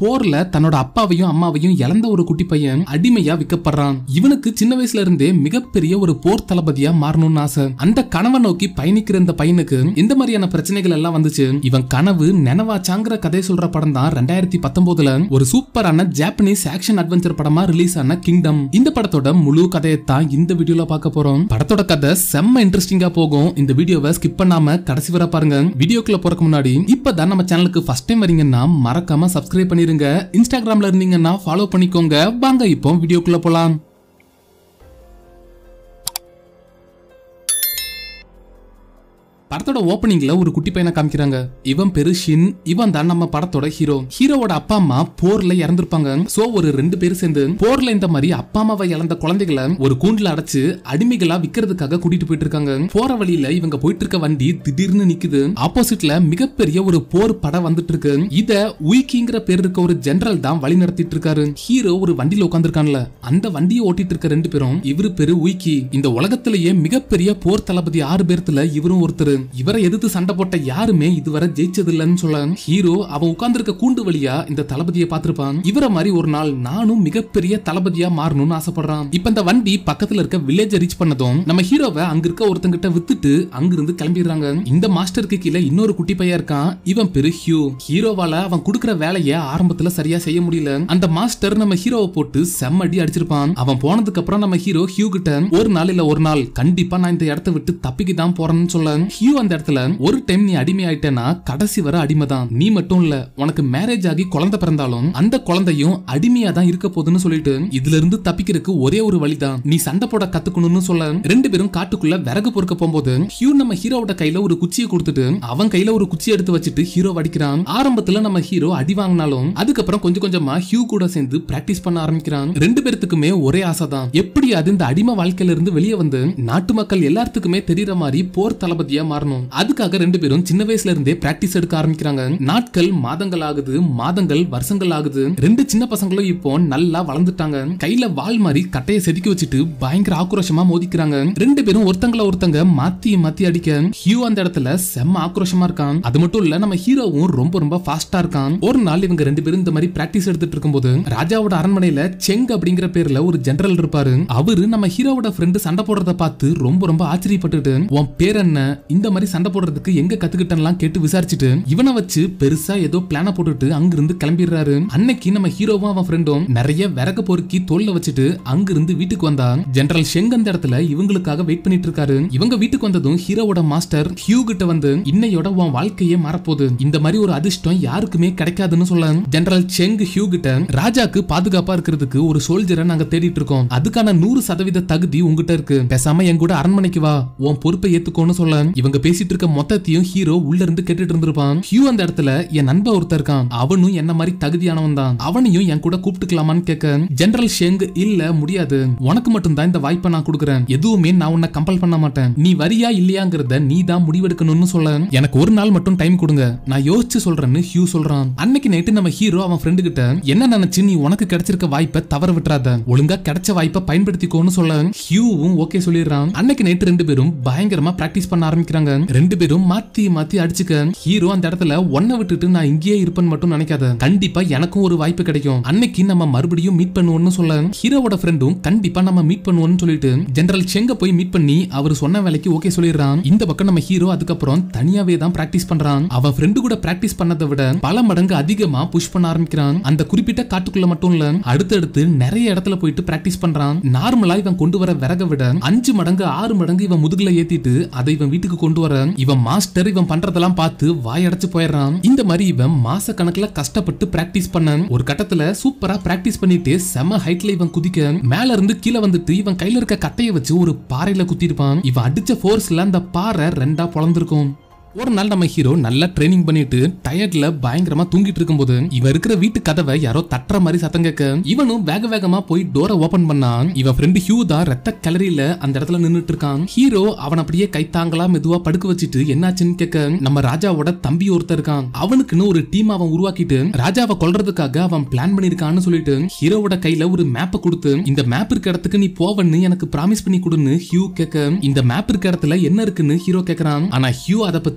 போர்ல தன்னோட அப்பாவையும் அம்மாவையும் இழந்த ஒரு குட்டி பையன் அடிமையா விற்கப்படுறான் இவனுக்கு சின்ன வயசுல இருந்தே மிகப்பெரிய ஒரு போர் தளபதியா மாறணும்னு ஆசை அந்த கனவை நோக்கி பயணிக்கிற இந்த பையனுக்கு இந்த மாதிரியான பிரச்சனைகள் எல்லாம் வந்துச்சு இவன் கனவு நினைவாச்சாங்கிற கதை சொல்ற படம் தான் ரெண்டாயிரத்தி பத்தொன்பதுல ஒரு சூப்பரான ஜாப்பனீஸ் ஆக்ஷன் அட்வென்ச்சர் படமா ரிலீஸ் ஆன கிங்டம் இந்த படத்தோட முழு கதையை தான் இந்த வீடியோல பார்க்க போறோம் படத்தோட கதை செம்ம இன்ட்ரெஸ்டிங்கா போகும் இந்த வீடியோவை ஸ்கிப் பண்ணாம கடைசி வரை பாருங்க வீடியோக்குள்ள போறதுக்கு முன்னாடி இப்பதான் நம்ம சேனலுக்கு ஃபர்ஸ்ட் டைம் வரீங்கன்னா மறக்காம சப்ஸ்கிரைப் பண்ணிருங்க இன்ஸ்டாகிராம்ல இருந்தீங்கன்னா ஃபாலோ பண்ணிக்கோங்க வாங்க இப்போ வீடியோக்குள்ள போலாம் படத்தோட ஓப்பனிங்ல ஒரு குட்டி பையனை காமிக்கிறாங்க இவன் பேரு ஷின் இவன் தான் நம்ம படத்தோட ஹீரோ ஹீரோவோட அப்பா அம்மா போர்ல இறந்திருப்பாங்க சோ ஒரு ரெண்டு பேரும் சேர்ந்து போர்ல இந்த மாதிரி அப்பா அம்மாவை இழந்த குழந்தைகளை ஒரு கூண்டுல அடைச்சு அடிமைகளா விக்கிறதுக்காக கூட்டிட்டு போயிட்டு இருக்காங்க போற வழியில இவங்க போயிட்டு இருக்க வண்டி திடீர்னு நிக்குது ஆப்போசிட்ல மிகப்பெரிய ஒரு போர் படம் வந்துட்டு இருக்கு இத உய்கிங்கிற பேர் இருக்க ஒரு ஜெனரல் தான் வழி நடத்திட்டு இருக்காரு ஹீரோ ஒரு வண்டியில உட்காந்துருக்கான்ல அந்த வண்டியை ஓட்டிட்டு இருக்க ரெண்டு பேரும் இவரு பேரு உய்கி இந்த உலகத்திலேயே மிகப்பெரிய போர் தளபதி ஆறு பேர்த்துல இவரும் ஒருத்தர் இவரை எதிர்த்து சண்டை போட்ட யாருமே இதுவரை ஜெயிச்சது இல்லைன்னு சொல்ல ஹீரோ அவன் உட்கார்ந்திருக்க கூண்டு வழியா இந்த தளபதியை பார்த்திருப்பான் இவரை மாதிரி ஒரு நாள் நானும் மிகப்பெரிய தளபதியா மாறணும்னு ஆசைப்படுறான் இப்ப இந்த வண்டி பக்கத்துல இருக்க வில்லேஜ் ரீச் பண்ணதும் நம்ம ஹீரோவை அங்க இருக்க ஒருத்தங்கிட்ட வித்துட்டு அங்கிருந்து கிளம்பிடுறாங்க இந்த மாஸ்டருக்கு கீழே இன்னொரு குட்டி பையன் இருக்கான் இவன் பேரு ஹியூ ஹீரோவால அவன் கொடுக்கிற வேலையை ஆரம்பத்துல சரியா செய்ய முடியல அந்த மாஸ்டர் நம்ம ஹீரோவை போட்டு செம்மடி அடிச்சிருப்பான் அவன் போனதுக்கு அப்புறம் நம்ம ஹீரோ ஹியூ கிட்ட ஒரு நாள் இல்ல ஒரு நாள் கண்டிப்பா நான் இந்த இடத்த விட்டு தப்பிக்கு தான் போறேன்னு சொல்ல ஹியூ அந்த இடத்துல ஒரு டைம் நீ அடிமை ஆயிட்டேன்னா கடைசி வர அடிமை தான் நீ மட்டும் இல்ல உனக்கு மேரேஜ் ஆகி குழந்தை பிறந்தாலும் அந்த குழந்தையும் அடிமையா தான் இருக்க போகுதுன்னு சொல்லிட்டு இதுல இருந்து தப்பிக்கிறதுக்கு ஒரே ஒரு வழிதான் நீ சண்டை போட கத்துக்கணும்னு சொல்ல ரெண்டு பேரும் காட்டுக்குள்ள விறகு பொறுக்க போகும்போது ஹியூ நம்ம ஹீரோவோட கையில ஒரு குச்சியை கொடுத்துட்டு அவன் கையில ஒரு குச்சி எடுத்து வச்சுட்டு ஹீரோ அடிக்கிறான் ஆரம்பத்துல நம்ம ஹீரோ அடி வாங்கினாலும் அதுக்கப்புறம் கொஞ்சம் கொஞ்சமா ஹியூ கூட சேர்ந்து பிராக்டிஸ் பண்ண ஆரம்பிக்கிறான் ரெண்டு பேர்த்துக்குமே ஒரே ஆசை தான் எப்படியாவது இந்த அடிமை வாழ்க்கையில இருந்து வெளியே வந்து நாட்டு மக்கள் எல்லாத்துக்குமே தெரியற மாதிரி போர் தளபதியா மாறணும் அதுக்காக ரெண்டு பேரும் சின்ன வயசுல இருந்தே பிராக்டிஸ் எடுக்க ஆரம்பிக்கிறாங்க நாட்கள் மாதங்கள் ஆகுது மாதங்கள் வருஷங்கள் ஆகுது ரெண்டு சின்ன பசங்களும் இப்போ நல்லா வளர்ந்துட்டாங்க கையில வாள் மாதிரி கட்டைய செதுக்கி வச்சுட்டு பயங்கர ஆக்ரோஷமா மோதிக்கிறாங்க ரெண்டு பேரும் ஒருத்தங்கள ஒருத்தங்க மாத்தி மாத்தி அடிக்க ஹியூ அந்த இடத்துல செம்ம ஆக்ரோஷமா இருக்கான் அது மட்டும் இல்ல நம்ம ஹீரோவும் ரொம்ப ரொம்ப ஃபாஸ்டா இருக்கான் ஒரு நாள் இவங்க ரெண்டு பேரும் இந்த மாதிரி பிராக்டிஸ் எடுத்துட்டு இருக்கும்போது ராஜாவோட அரண்மனையில செங் அப்படிங்கிற பேர்ல ஒரு ஜெனரல் இருப்பாரு அவரு நம்ம ஹீரோவோட ஃப்ரெண்டு சண்டை போடுறத பார்த்து ரொம்ப ரொம்ப ஆச்சரியப்பட்டுட்டு உன் பேர் என்ன இந்த மாதிரி சண்டை போடுறதுக்கு எங்க கத்துக்கிட்டலாம் கேட்டு விசாரிச்சுட்டு இவனை வச்சு பெருசா ஏதோ பிளான போட்டுட்டு அங்கிருந்து கிளம்பிடுறாரு அன்னைக்கு நம்ம ஹீரோவும் அவன் ஃப்ரெண்டும் நிறைய விறகு பொறுக்கி தோல்ல வச்சுட்டு அங்கிருந்து வீட்டுக்கு வந்தா ஜெனரல் ஷெங் அந்த இடத்துல இவங்களுக்காக வெயிட் பண்ணிட்டு இருக்காரு இவங்க வீட்டுக்கு வந்ததும் ஹீரோவோட மாஸ்டர் ஹியூ கிட்ட வந்து இன்னையோட உன் வாழ்க்கையே மாறப்போகுது இந்த மாதிரி ஒரு அதிர்ஷ்டம் யாருக்குமே கிடைக்காதுன்னு சொல்ல ஜெனரல் செங் ஹியூ கிட்ட ராஜாக்கு பாதுகாப்பா இருக்கிறதுக்கு ஒரு சோல்ஜரை நாங்க தேடிட்டு இருக்கோம் அதுக்கான நூறு சதவீத தகுதி உங்ககிட்ட இருக்கு பேசாம என் கூட அரண்மனைக்கு வா உன் பொறுப்பை ஏத்துக்கோன்னு சொல்ல இவங்க பேசிட்டு இருக்க மொத்தத்தையும் ஹீரோ உள்ள இருந்து கேட்டுட்டு இருந்திருப்பான் ஹியூ அந்த இடத்துல என் நண்பன் ஒருத்தர் இருக்கான் அவனும் என்ன மாதிரி தகுதியானவன் தான் அவனையும் என் கூட கூப்பிட்டுக்கலாமான்னு கேட்க ஜெனரல் ஷெங் இல்ல முடியாது உனக்கு மட்டும் தான் இந்த வாய்ப்பை நான் கொடுக்குறேன் எதுவுமே நான் உன்னை கம்பல் பண்ண மாட்டேன் நீ வரியா இல்லையாங்கிறத நீ தான் முடிவெடுக்கணும்னு சொல்ல எனக்கு ஒரு நாள் மட்டும் டைம் கொடுங்க நான் யோசிச்சு சொல்றேன்னு ஹியூ சொல்றான் அன்னைக்கு நைட்டு நம்ம ஹீரோ அவன் ஃப்ரெண்டு கிட்ட என்ன நினைச்சு நீ உனக்கு கிடைச்சிருக்க வாய்ப்பை தவற விட்டுறாத ஒழுங்கா கிடைச்ச வாய்ப்பை பயன்படுத்திக்கோன்னு சொல்ல ஹியூவும் ஓகே சொல்லிடுறான் அன்னைக்கு நைட்டு ரெண்டு பேரும் பயங்கரமா பிராக்டிஸ் பண்ண ஆரம்பிக்கிறாங்க ரெண்டு பேரும் மாத்தி மாத்தி அடிச்சுக்க ஹீரோ அந்த இடத்துல ஒன்ன விட்டுட்டு நான் இங்கேயே இருப்பேன்னு மட்டும் நினைக்காத கண்டிப்பா எனக்கும் ஒரு வாய்ப்பு கிடைக்கும் அன்னைக்கு நம்ம மறுபடியும் மீட் பண்ணுவோம்னு சொல்ல ஹீரோவோட ஃப்ரெண்டும் கண்டிப்பா நம்ம மீட் பண்ணுவோம்னு சொல்லிட்டு ஜெனரல் செங்க போய் மீட் பண்ணி அவர் சொன்ன வேலைக்கு ஓகே சொல்லிடுறான் இந்த பக்கம் நம்ம ஹீரோ அதுக்கப்புறம் தனியாவே தான் பிராக்டிஸ் பண்றான் அவன் ஃப்ரெண்டு கூட பிராக்டிஸ் பண்ணதை விட பல மடங்கு அதிகமா புஷ் பண்ண ஆரம்பிக்கிறான் அந்த குறிப்பிட்ட காட்டுக்குள்ள மட்டும் இல்ல அடுத்தடுத்து நிறைய இடத்துல போயிட்டு பிராக்டிஸ் பண்றான் நார்மலா இவன் கொண்டு வர விறக விட அஞ்சு மடங்கு ஆறு மடங்கு இவன் முதுகுல ஏத்திட்டு அதை இவன் வீட்டுக்கு கொண்டு வர இவன் மாஸ்டர் இவன் பண்றதெல்லாம் பார்த்து வாயடைச்சு போயிடுறான் இந்த மாதிரி இவன் மாச கணக்குல கஷ்டப்பட்டு பிராக்டிஸ் பண்ண ஒரு கட்டத்துல சூப்பரா பிராக்டிஸ் பண்ணிட்டு செம ஹைட்ல இவன் குதிக்க மேல இருந்து கீழே வந்துட்டு இவன் கையில இருக்க கட்டைய வச்சு ஒரு பாறையில குத்திருப்பான் இவன் அடிச்ச ஃபோர்ஸ்ல அந்த பாறை ரெண்டா பொளந்திருக்கும் ஒரு நாள் நம்ம ஹீரோ நல்லா ட்ரைனிங் பண்ணிட்டு டயர்ட்ல பயங்கரமா தூங்கிட்டு இருக்கும்போது இவன் இருக்கிற வீட்டு கதவை யாரோ தட்டுற மாதிரி சத்தம் கேட்க இவனும் வேக வேகமா போய் டோரை ஓபன் பண்ணான் இவன் ஃப்ரெண்டு ஹியூ தான் ரத்த கலரியில அந்த இடத்துல நின்னுட்டு இருக்கான் ஹீரோ அவன் அப்படியே கைத்தாங்களா மெதுவா படுக்க வச்சுட்டு என்னாச்சுன்னு கேட்க நம்ம ராஜாவோட தம்பி ஒருத்தர் இருக்கான் அவனுக்குன்னு ஒரு டீம் அவன் உருவாக்கிட்டு ராஜாவை கொல்றதுக்காக அவன் பிளான் பண்ணிருக்கான்னு சொல்லிட்டு ஹீரோவோட கையில ஒரு மேப்பை கொடுத்து இந்த மேப் இருக்க இடத்துக்கு நீ போவன்னு எனக்கு ப்ராமிஸ் பண்ணி கொடுன்னு ஹியூ கேட்க இந்த மேப் இருக்க இடத்துல என்ன இருக்குன்னு ஹீரோ கேக்குறான் ஆனா ஹியூ அதை பத்தி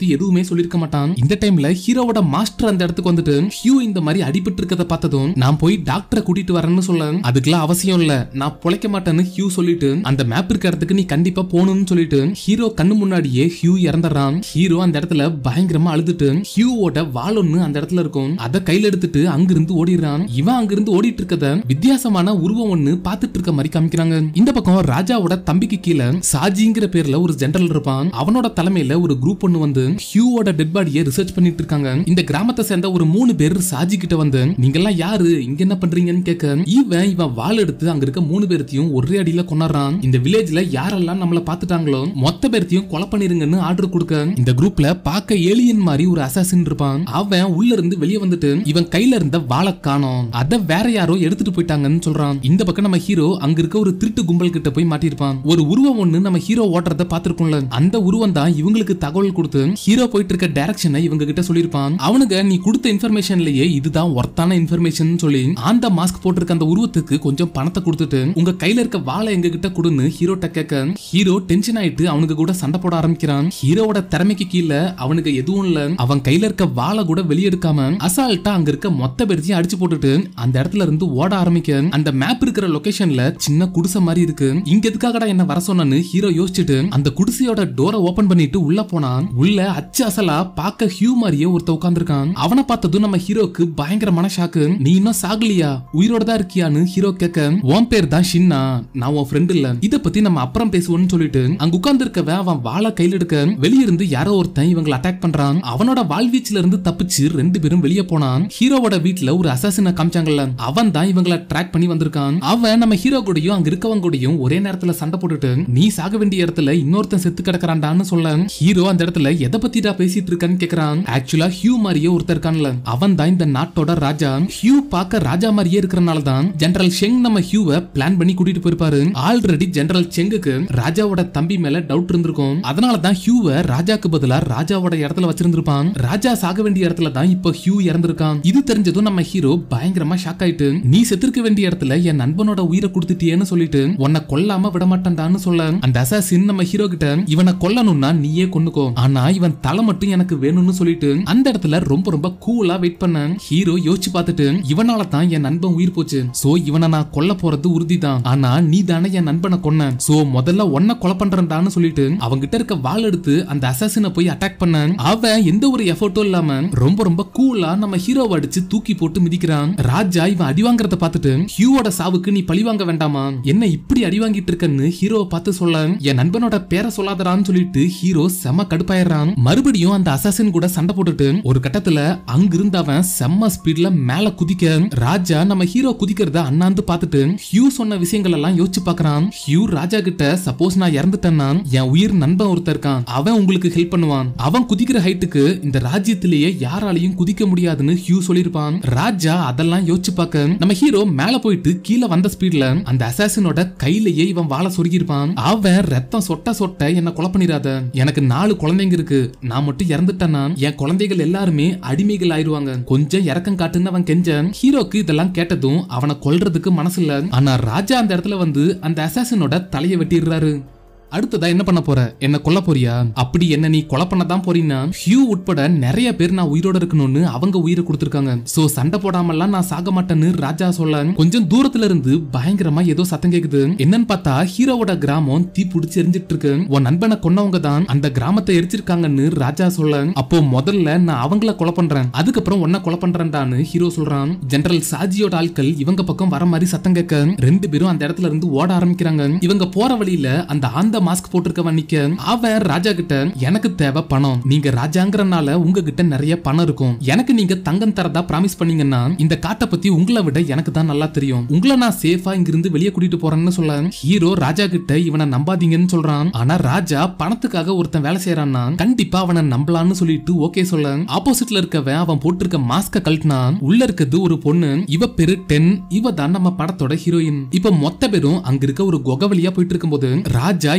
பத்தி எதுவுமே சொல்லிருக்க மாட்டான் இந்த டைம்ல ஹீரோவோட மாஸ்டர் அந்த இடத்துக்கு வந்துட்டு ஹியூ இந்த மாதிரி அடிபட்டு இருக்கத பார்த்ததும் நான் போய் டாக்டரை கூட்டிட்டு வரேன்னு சொல்ல அதுக்கெல்லாம் அவசியம் இல்ல நான் பொழைக்க மாட்டேன்னு ஹியூ சொல்லிட்டு அந்த மேப் இருக்க இடத்துக்கு நீ கண்டிப்பா போகணும்னு சொல்லிட்டு ஹீரோ கண்ணு முன்னாடியே ஹியூ இறந்துடுறான் ஹீரோ அந்த இடத்துல பயங்கரமா அழுதுட்டு ஹியூவோட வாள் ஒண்ணு அந்த இடத்துல இருக்கும் அத கையில எடுத்துட்டு அங்கிருந்து ஓடிடுறான் இவன் அங்கிருந்து ஓடிட்டு இருக்கத வித்தியாசமான உருவம் ஒண்ணு பாத்துட்டு இருக்க மாதிரி காமிக்கிறாங்க இந்த பக்கம் ராஜாவோட தம்பிக்கு கீழே சாஜிங்கிற பேர்ல ஒரு ஜெனரல் இருப்பான் அவனோட தலைமையில ஒரு குரூப் ஒண்ணு வந்து ஹியூவோட டெட் பாடியை ரிசர்ச் பண்ணிட்டு இருக்காங்க இந்த கிராமத்தை சேர்ந்த ஒரு மூணு பேர் சாஜி கிட்ட வந்து நீங்க எல்லாம் யாரு இங்க என்ன பண்றீங்கன்னு கேட்க இவன் இவன் வாள் எடுத்து அங்க இருக்க மூணு பேர்த்தையும் ஒரே அடியில கொண்டாடுறான் இந்த வில்லேஜ்ல யாரெல்லாம் நம்மள பாத்துட்டாங்களோ மொத்த பேர்த்தையும் கொலை பண்ணிருங்கன்னு ஆர்டர் கொடுக்க இந்த குரூப்ல பார்க்க ஏலியன் மாதிரி ஒரு அசாசின் இருப்பான் அவன் உள்ள இருந்து வெளியே வந்துட்டு இவன் கையில இருந்த வாழை காணோம் அத வேற யாரோ எடுத்துட்டு போயிட்டாங்கன்னு சொல்றான் இந்த பக்கம் நம்ம ஹீரோ அங்க இருக்க ஒரு திருட்டு கும்பல் கிட்ட போய் மாட்டிருப்பான் ஒரு உருவம் ஒண்ணு நம்ம ஹீரோ ஓட்டுறத பாத்திருக்கோம்ல அந்த உருவம் தான் இவங்களுக்கு தகவல் கொடுத்து ஹீரோ போயிட்டு இருக்க டைரக்ஷனை இவங்க கிட்ட சொல்லிருப்பான் அவனுங்க நீ கொடுத்த இன்ஃபர்மேஷன்லயே இதுதான் ஒர்த்தான இன்ஃபர்மேஷன் சொல்லி அந்த மாஸ்க் போட்டிருக்க அந்த உருவத்துக்கு கொஞ்சம் பணத்தை கொடுத்துட்டு உங்க கையில இருக்க வாழை எங்க கிட்ட கொடுன்னு ஹீரோட்ட கேட்க ஹீரோ டென்ஷன் ஆயிட்டு அவனுக்கு கூட சண்டை போட ஆரம்பிக்கிறான் ஹீரோவோட திறமைக்கு கீழே அவனுக்கு எதுவும் இல்ல அவன் கையில இருக்க வாழை கூட வெளியெடுக்காம அசால்ட்டா அங்க இருக்க மொத்த பேர்த்தையும் அடிச்சு போட்டுட்டு அந்த இடத்துல இருந்து ஓட ஆரம்பிக்க அந்த மேப் இருக்கிற லொகேஷன்ல சின்ன குடிசை மாதிரி இருக்கு இங்க எதுக்காகடா என்ன வர சொன்னு ஹீரோ யோசிச்சுட்டு அந்த குடிசையோட டோரை ஓபன் பண்ணிட்டு உள்ள போனான் உள்ள அச்சு அசலா பார்க்க ஹியூ மாதிரியே ஒருத்த உட்கார்ந்திருக்கான் அவனை பார்த்ததும் நம்ம ஹீரோக்கு பயங்கரமான ஷாக்கு நீ இன்னும் சாகலியா உயிரோட தான் இருக்கியான்னு ஹீரோ கேட்க உன் பேர் தான் ஷின்னா நான் உன் ஃப்ரெண்ட் இல்ல இத பத்தி நம்ம அப்புறம் பேசுவோம்னு சொல்லிட்டு அங்க உட்கார்ந்து இருக்கவன் அவன் வாழை கையில எடுக்க வெளியிருந்து யாரோ ஒருத்தன் இவங்களை அட்டாக் பண்றான் அவனோட வாழ்வீச்சுல இருந்து தப்பிச்சு ரெண்டு பேரும் வெளியே போனான் ஹீரோவோட வீட்ல ஒரு அசாசின காமிச்சாங்கல்ல அவன் தான் இவங்களை ட்ராக் பண்ணி வந்திருக்கான் அவன் நம்ம ஹீரோ கூடயும் அங்க இருக்கவங்க கூடயும் ஒரே நேரத்துல சண்டை போட்டுட்டு நீ சாக வேண்டிய இடத்துல இன்னொருத்தன் செத்து கிடக்குறான்டான்னு சொல்ல ஹீரோ அந்த இடத்துல எதை பத்திடா பேசிட்டு இருக்கான்னு கேக்குறான் ஆக்சுவலா ஹியூ மாதிரியே ஒருத்தர் இருக்கான்ல அவன் தான் இந்த நாட்டோட ராஜா ஹியூ பார்க்க ராஜா மாதிரியே இருக்கிறனால தான் ஜெனரல் ஷெங் நம்ம ஹியூவை பிளான் பண்ணி கூட்டிட்டு போயிருப்பாரு ஆல்ரெடி ஜெனரல் செங்குக்கு ராஜாவோட தம்பி மேல டவுட் இருந்திருக்கும் அதனால தான் ஹியூவை ராஜாக்கு பதிலா ராஜாவோட இடத்துல வச்சிருந்திருப்பான் ராஜா சாக வேண்டிய இடத்துல தான் இப்போ ஹியூ இறந்திருக்கான் இது தெரிஞ்சதும் நம்ம ஹீரோ பயங்கரமா ஷாக் ஆயிட்டு நீ செத்துருக்க வேண்டிய இடத்துல என் நண்பனோட உயிரை கொடுத்துட்டியேன்னு சொல்லிட்டு உன்னை கொல்லாம விட மாட்டேன்டான்னு சொல்ல அந்த அசாசின் நம்ம ஹீரோ கிட்ட இவனை கொல்லணும்னா நீயே கொன்னுக்கோ ஆனா இவன் தலை மட்டும் எனக்கு வேணும்னு சொல்லிட்டு அந்த இடத்துல ரொம்ப ரொம்ப கூலா வெயிட் பண்ண ஹீரோ யோசிச்சு பார்த்துட்டு இவனால தான் என் நண்பன் உயிர் போச்சு சோ இவனை நான் கொல்ல போறது உறுதிதான் ஆனா நீ தானே என் நண்பனை கொன்ன சோ முதல்ல உன்னை கொலை பண்றேன்டான்னு சொல்லிட்டு அவங்கிட்ட இருக்க வாள் எடுத்து அந்த அசாசினை போய் அட்டாக் பண்ண அவன் எந்த ஒரு எஃபர்ட்டும் இல்லாம ரொம்ப ரொம்ப கூலா நம்ம ஹீரோவை அடிச்சு தூக்கி போட்டு மிதிக்கிறான் ராஜா இவன் அடி வாங்குறத பார்த்துட்டு ஹியூவோட சாவுக்கு நீ பழி வாங்க வேண்டாமா என்ன இப்படி அடி வாங்கிட்டு இருக்கன்னு ஹீரோவை பார்த்து சொல்ல என் நண்பனோட பேரை சொல்லாதடான்னு சொல்லிட்டு ஹீரோ செம கடுப்பாயிடுறான் மறுபடியும் அந்த அசாசின் கூட சண்டை போட்டுட்டு ஒரு கட்டத்துல அங்கிருந்து அவன் செம்ம ஸ்பீட்ல மேல குதிக்க ராஜா நம்ம ஹீரோ குதிக்கிறத அண்ணாந்து பார்த்துட்டு ஹியூ சொன்ன விஷயங்கள் எல்லாம் யோசிச்சு பார்க்கறான் ஹியூ ராஜா கிட்ட சப்போஸ் நான் இறந்துட்டேன்னா என் உயிர் நண்பன் ஒருத்தன் இருக்கான் அவன் உங்களுக்கு ஹெல்ப் பண்ணுவான் அவன் குதிக்கிற ஹைட்டுக்கு இந்த ராஜ்யத்திலேயே யாராலையும் குதிக்க முடியாதுன்னு ஹியூ சொல்லியிருப்பான் ராஜா அதெல்லாம் யோசிச்சு பார்க்க நம்ம ஹீரோ மேல போயிட்டு கீழே வந்த ஸ்பீட்ல அந்த அசாசினோட கையிலேயே இவன் வாழ சொருகியிருப்பான் அவன் ரத்தம் சொட்ட சொட்ட என்ன கொலை பண்ணிடாத எனக்கு நாலு குழந்தைங்க இருக்கு நான் மட்டும் இறந்துட்டேன்னா என் குழந்தைகள் எல்லாருமே அடிமைகள் ஆயிருவாங்க கொஞ்சம் இறக்கம் காட்டுன்னு அவன் கெஞ்ச ஹீரோக்கு இதெல்லாம் கேட்டதும் அவனை கொல்றதுக்கு மனசு இல்ல ஆனா ராஜா அந்த இடத்துல வந்து அந்த அசாசினோட தலையை வெட்டிடுறாரு அடுத்ததா என்ன பண்ண போற என்ன கொல்ல போறியா அப்படி என்ன நீ கொலை பண்ண தான் போறீன்னா ஹியூ உட்பட நிறைய பேர் நான் உயிரோட இருக்கணும்னு அவங்க உயிரை கொடுத்திருக்காங்க சோ சண்டை போடாமலாம் நான் சாக மாட்டேன்னு ராஜா சொல்ல கொஞ்சம் தூரத்துல இருந்து பயங்கரமா ஏதோ சத்தம் கேக்குது என்னன்னு பார்த்தா ஹீரோவோட கிராமம் தீ பிடிச்சி எரிஞ்சிட்டு இருக்கு உன் நண்பனை கொன்னவங்க தான் அந்த கிராமத்தை எரிச்சிருக்காங்கன்னு ராஜா சொல்ல அப்போ முதல்ல நான் அவங்கள கொலை பண்றேன் அதுக்கப்புறம் உன்னை கொலை பண்றேன்டான்னு ஹீரோ சொல்றான் ஜெனரல் சாஜியோட ஆட்கள் இவங்க பக்கம் வர மாதிரி சத்தம் கேட்க ரெண்டு பேரும் அந்த இடத்துல இருந்து ஓட ஆரம்பிக்கிறாங்க இவங்க போற வழியில அந்த ஆந்த மாஸ்க் போட்டிருக்கவன் நிக்க அவன் ராஜா கிட்ட எனக்கு தேவை பணம் நீங்க ராஜாங்கிறனால உங்ககிட்ட நிறைய பணம் இருக்கும் எனக்கு நீங்க தங்கம் தரதா பிராமிஸ் பண்ணீங்கன்னா இந்த காட்டை பத்தி உங்களை விட எனக்கு தான் நல்லா தெரியும் உங்களை நான் சேஃபா இங்கிருந்து வெளியே கூட்டிட்டு போறேன்னு சொல்ல ஹீரோ ராஜா கிட்ட இவனை நம்பாதீங்கன்னு சொல்றான் ஆனா ராஜா பணத்துக்காக ஒருத்தன் வேலை செய்யறான்னா கண்டிப்பா அவனை நம்பலான்னு சொல்லிட்டு ஓகே சொல்ல ஆப்போசிட்ல இருக்கவன் அவன் போட்டிருக்க மாஸ்க கழட்டினா உள்ள இருக்கிறது ஒரு பொண்ணு இவ பேரு டென் இவ தான் நம்ம படத்தோட ஹீரோயின் இப்ப மொத்த பேரும் அங்க இருக்க ஒரு குகை வழியா போயிட்டு இருக்கும்போது ராஜா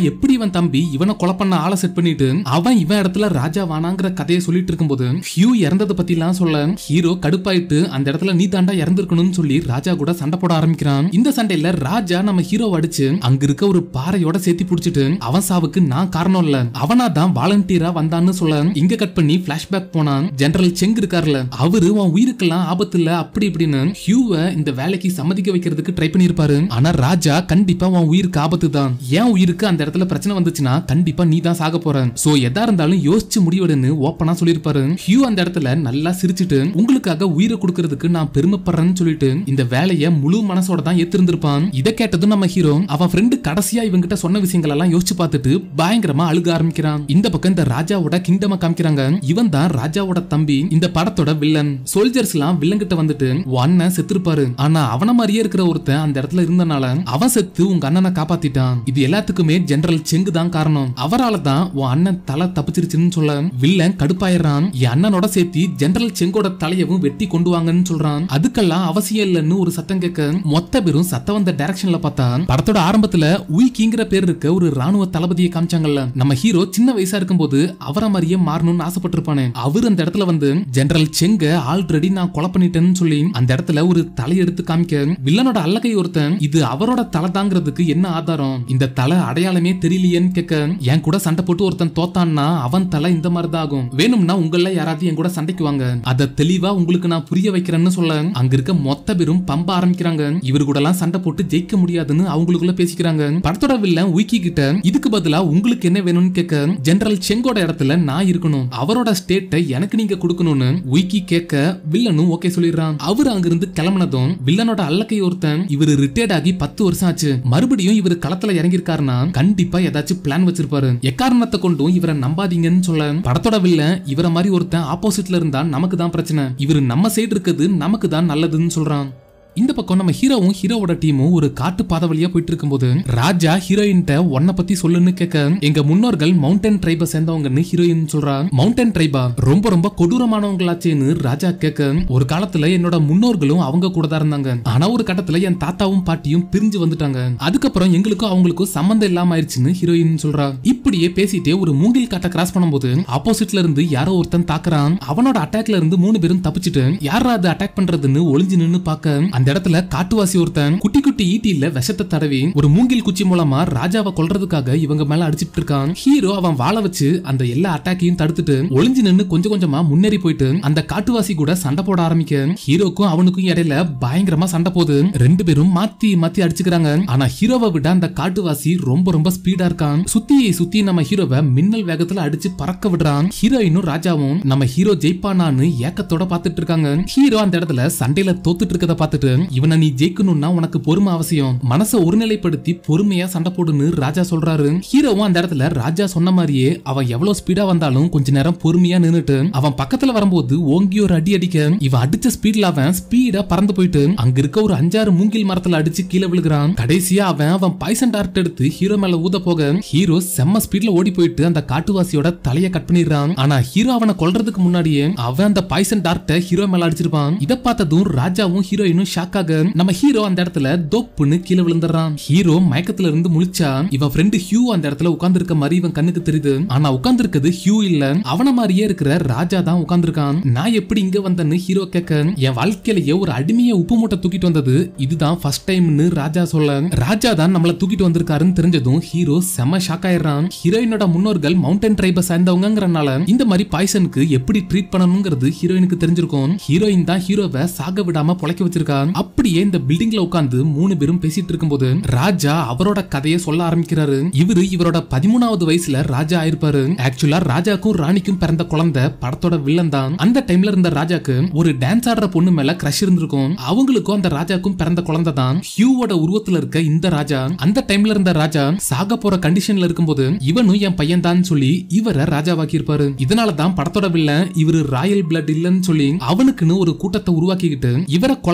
எப்படி இவன் தம்பி இவனை கொலை பண்ண ஆளை செட் பண்ணிட்டு அவன் இவன் இடத்துல ராஜா வானாங்கிற கதையை சொல்லிட்டு இருக்கும்போது ஹியூ இறந்ததை பத்தி எல்லாம் சொல்ல ஹீரோ கடுப்பாயிட்டு அந்த இடத்துல நீ தாண்டா இறந்திருக்கணும்னு சொல்லி ராஜா கூட சண்டை போட ஆரம்பிக்கிறான் இந்த சண்டையில ராஜா நம்ம ஹீரோ அடிச்சு அங்க இருக்க ஒரு பாறையோட சேர்த்தி புடிச்சிட்டு அவன் சாவுக்கு நான் காரணம் இல்ல அவனா தான் வாலண்டியரா வந்தான்னு சொல்ல இங்க கட் பண்ணி பிளாஷ்பேக் போனான் ஜெனரல் செங் இருக்காருல அவரு உன் உயிருக்கெல்லாம் ஆபத்து இல்ல அப்படி இப்படின்னு ஹியூவை இந்த வேலைக்கு சம்மதிக்க வைக்கிறதுக்கு ட்ரை பண்ணிருப்பாரு ஆனா ராஜா கண்டிப்பா உன் உயிருக்கு ஆபத்து தான் ஏன் உயிருக்கு அந்த இடத்துல பிரச்சனை வந்துச்சுன்னா கண்டிப்பா நீ தான் சாக போற சோ எதா இருந்தாலும் யோசிச்சு முடிவெடுன்னு ஓப்பனா சொல்லிருப்பாரு ஹியூ அந்த இடத்துல நல்லா சிரிச்சிட்டு உங்களுக்காக உயிரை கொடுக்கறதுக்கு நான் பெருமைப்படுறேன்னு சொல்லிட்டு இந்த வேலைய முழு மனசோட தான் ஏத்திருந்திருப்பான் இதை கேட்டதும் நம்ம ஹீரோ அவன் ஃப்ரெண்டு கடைசியா இவங்கிட்ட சொன்ன விஷயங்கள் எல்லாம் யோசிச்சு பார்த்துட்டு பயங்கரமா அழுக ஆரம்பிக்கிறான் இந்த பக்கம் இந்த ராஜாவோட கிங்டம காமிக்கிறாங்க இவன் தான் ராஜாவோட தம்பி இந்த படத்தோட வில்லன் சோல்ஜர்ஸ் எல்லாம் வில்லன் கிட்ட வந்துட்டு உன் அண்ணன் செத்துருப்பாரு ஆனா அவன மாதிரியே இருக்கிற ஒருத்தன் அந்த இடத்துல இருந்தனால அவன் செத்து உங்க அண்ணனை காப்பாத்திட்டான் இது எல்லாத்துக்குமே ஜெனரல் செங்கு தான் காரணம் அவரால தான் உன் அண்ணன் தலை தப்பிச்சிருச்சுன்னு சொல்ல வில்லன் கடுப்பாயிடுறான் என் அண்ணனோட சேர்த்து ஜெனரல் செங்கோட தலையவும் வெட்டி கொண்டு வாங்கன்னு சொல்றான் அதுக்கெல்லாம் அவசியம் இல்லைன்னு ஒரு சத்தம் கேட்க மொத்த பேரும் சத்தம் வந்த டைரக்ஷன்ல பார்த்தா படத்தோட ஆரம்பத்துல உய்கிங்கிற பேர் இருக்க ஒரு ராணுவ தளபதியை காமிச்சாங்கல்ல நம்ம ஹீரோ சின்ன வயசா இருக்கும்போது அவரை மாதிரியே மாறணும்னு ஆசைப்பட்டிருப்பானே அவர் அந்த இடத்துல வந்து ஜெனரல் செங்க ஆல்ரெடி நான் கொலை பண்ணிட்டேன்னு சொல்லி அந்த இடத்துல ஒரு தலை எடுத்து காமிக்க வில்லனோட அல்லகை ஒருத்தன் இது அவரோட தலை தாங்கிறதுக்கு என்ன ஆதாரம் இந்த தலை அடையாளமே தெரியலையேன்னு கேட்க என் கூட சண்டை போட்டு ஒருத்தன் தோத்தான்னா அவன் தலை இந்த மாதிரி தான் ஆகும் வேணும்னா உங்கள யாராவது என் கூட சண்டைக்கு வாங்க அத தெளிவா உங்களுக்கு நான் புரிய வைக்கிறேன்னு சொல்ல அங்க இருக்க மொத்த பேரும் பம்ப ஆரம்பிக்கிறாங்க இவர் கூட எல்லாம் சண்டை போட்டு ஜெயிக்க முடியாதுன்னு அவங்களுக்குள்ள பேசிக்கிறாங்க படத்தோட வில்லன் விக்கி கிட்ட இதுக்கு பதிலா உங்களுக்கு என்ன வேணும்னு கேட்க ஜெனரல் செங்கோட இடத்துல நான் இருக்கணும் அவரோட ஸ்டேட்டை எனக்கு நீங்க கொடுக்கணும்னு விக்கி கேட்க வில்லனும் ஓகே சொல்லிடுறான் அவர் அங்கிருந்து கிளம்புனதும் வில்லனோட அல்லக்கை ஒருத்தன் இவர் ரிட்டையர்ட் ஆகி பத்து வருஷம் ஆச்சு மறுபடியும் இவர் களத்துல இறங்கியிருக்காருன்னா கண்டிப்பா ஏதாச்சும் பிளான் வச்சிருப்பாரு எக்காரணத்தை கொண்டும் இவரை நம்பாதீங்கன்னு சொல்ல படத்தோட வில்லன் இவரை மாதிரி ஒருத்தன் ஆப்போசிட்ல இருந்தா நமக்கு தான் பிரச்சனை இவர் நம்ம சைடு இருக்கிறது நமக்கு தான் நல்லதுன்னு சொல்றான் இந்த பக்கம் நம்ம ஹீரோவும் ஹீரோவோட டீமும் ஒரு காட்டு பாதை வழியா போயிட்டு இருக்கும்போது ராஜா ஹீரோயின்ட்ட உன்னை பத்தி சொல்லுன்னு கேட்க எங்க முன்னோர்கள் மவுண்டன் ட்ரைபை சேர்ந்தவங்கன்னு ஹீரோயின் சொல்றா மவுண்டன் ட்ரைபா ரொம்ப ரொம்ப கொடூரமானவங்களாச்சேன்னு ராஜா கேட்க ஒரு காலத்துல என்னோட முன்னோர்களும் அவங்க கூட தான் இருந்தாங்க ஆனா ஒரு கட்டத்துல என் தாத்தாவும் பாட்டியும் பிரிஞ்சு வந்துட்டாங்க அதுக்கப்புறம் எங்களுக்கும் அவங்களுக்கும் சம்மந்தம் இல்லாம ஆயிடுச்சுன்னு ஹீரோயின் சொல்றா இப்படியே பேசிட்டே ஒரு மூங்கில் காட்டை கிராஸ் பண்ணும்போது ஆப்போசிட்ல இருந்து யாரோ ஒருத்தன் தாக்குறான் அவனோட அட்டாக்ல இருந்து மூணு பேரும் தப்பிச்சுட்டு யாரா அது அட்டாக் பண்றதுன்னு ஒளிஞ்சு நின்னு பார்க்க அந்த இடத்துல காட்டுவாசி ஒருத்தன் குட்டி குட்டி ஈட்டில விஷத்தை தடவி ஒரு மூங்கில் குச்சி மூலமா ராஜாவை கொல்றதுக்காக இவங்க மேல அடிச்சிட்டு இருக்கான் ஹீரோ அவன் வாழ வச்சு அந்த எல்லா அட்டாக்கையும் தடுத்துட்டு ஒளிஞ்சு நின்னு கொஞ்சம் கொஞ்சமா முன்னேறி போயிட்டு அந்த காட்டுவாசி கூட சண்டை போட ஆரம்பிக்க ஹீரோக்கும் அவனுக்கும் இடையில பயங்கரமா சண்டை போகுது ரெண்டு பேரும் மாத்தி மாத்தி அடிச்சுக்கிறாங்க ஆனா ஹீரோவை விட அந்த காட்டுவாசி ரொம்ப ரொம்ப ஸ்பீடா இருக்கான் சுத்தி சுத்தி நம்ம ஹீரோவை மின்னல் வேகத்துல அடிச்சு பறக்க விடுறான் ஹீரோயினும் ராஜாவும் நம்ம ஹீரோ ஜெயிப்பானான்னு ஏக்கத்தோட பாத்துட்டு இருக்காங்க ஹீரோ அந்த இடத்துல சண்டையில தோத்துட்டு இருக்கத பார்த்துட்டு இவனை நீ ஜெயிக்கணும்னா உனக்கு பொறுமை அவசியம் மனசை ஒருநிலைப்படுத்தி பொறுமையா சண்டை போடுன்னு ராஜா சொல்றாரு ஹீரோவும் அந்த இடத்துல ராஜா சொன்ன மாதிரியே அவன் எவ்வளவு ஸ்பீடா வந்தாலும் கொஞ்ச நேரம் பொறுமையா நின்னுட்டு அவன் பக்கத்துல வரும்போது ஓங்கி ஒரு அடி அடிக்க இவன் அடிச்ச ஸ்பீட்ல அவன் ஸ்பீடா பறந்து போயிட்டு அங்க இருக்க ஒரு அஞ்சாறு மூங்கில் மரத்துல அடிச்சு கீழே விழுகிறான் கடைசியா அவன் அவன் பாய்சன் டார்ட் எடுத்து ஹீரோ மேல ஊத போக ஹீரோ செம்ம ஸ்பீட்ல ஓடி போயிட்டு அந்த காட்டுவாசியோட தலைய கட் பண்ணிடுறான் ஆனா ஹீரோ அவனை கொல்றதுக்கு முன்னாடியே அவன் அந்த பாய்சன் டார்ட்ட ஹீரோ மேல அடிச்சிருப்பான் இத பார்த்ததும் ராஜாவும் ஹீரோயினும் ஷாக் ஆக நம்ம ஹீரோ அந்த இடத்துல தோப்புன்னு கீழே விழுந்துடுறான் ஹீரோ மயக்கத்துல இருந்து முழிச்சா இவன் ஃப்ரெண்டு ஹியூ அந்த இடத்துல உட்கார்ந்து இருக்க மாதிரி இவன் கண்ணுக்கு தெரியுது ஆனா உட்கார்ந்து இருக்கிறது ஹியூ இல்ல அவன மாதிரியே இருக்கிற ராஜா தான் உட்கார்ந்துருக்கான் நான் எப்படி இங்க வந்தேன்னு ஹீரோ கேட்க என் வாழ்க்கையிலேயே ஒரு அடிமைய உப்பு மூட்டை தூக்கிட்டு வந்தது இதுதான் ஃபர்ஸ்ட் டைம்னு ராஜா சொல்ல ராஜா தான் நம்மள தூக்கிட்டு வந்திருக்காருன்னு தெரிஞ்சதும் ஹீரோ செம ஷாக் ஆயிடுறான் ஹீரோயினோட முன்னோர்கள் மவுண்டன் ட்ரைபை சேர்ந்தவங்கங்கறனால இந்த மாதிரி பாய்சனுக்கு எப்படி ட்ரீட் பண்ணணுங்கிறது ஹீரோயினுக்கு தெரிஞ்சிருக்கும் ஹீரோயின் தான் ஹீரோவை சாக விடாம பொழைக்க வச்சிருக்கான் அப்படியே இந்த பில்டிங்ல உட்கார்ந்து மூணு பேரும் பேசிட்டு இருக்கும்போது ராஜா அவரோட கதையை சொல்ல ஆரம்பிக்கிறாரு இவரு இவரோட பதிமூணாவது வயசுல ராஜா ஆயிருப்பாரு ஆக்சுவலா ராஜாக்கும் ராணிக்கும் பிறந்த குழந்தை படத்தோட வில்லன் தான் அந்த டைம்ல இருந்த ராஜாக்கு ஒரு டான்ஸ் ஆடுற பொண்ணு மேல கிரஷ் இருந்திருக்கும் அவங்களுக்கும் அந்த ராஜாக்கும் பிறந்த குழந்தை தான் ஹியூவோட உருவத்துல இருக்க இந்த ராஜா அந்த டைம்ல இருந்த ராஜா சாக போற கண்டிஷன்ல இருக்கும்போது இவனும் என் பையன் தான் சொல்லி இவரை ராஜாவாக்கி இருப்பாரு இதனால தான் படத்தோட வில்லன் இவரு ராயல் பிளட் இல்லன்னு சொல்லி அவனுக்குன்னு ஒரு கூட்டத்தை உருவாக்கிக்கிட்டு இவரை கொலை பண்ண பிளான்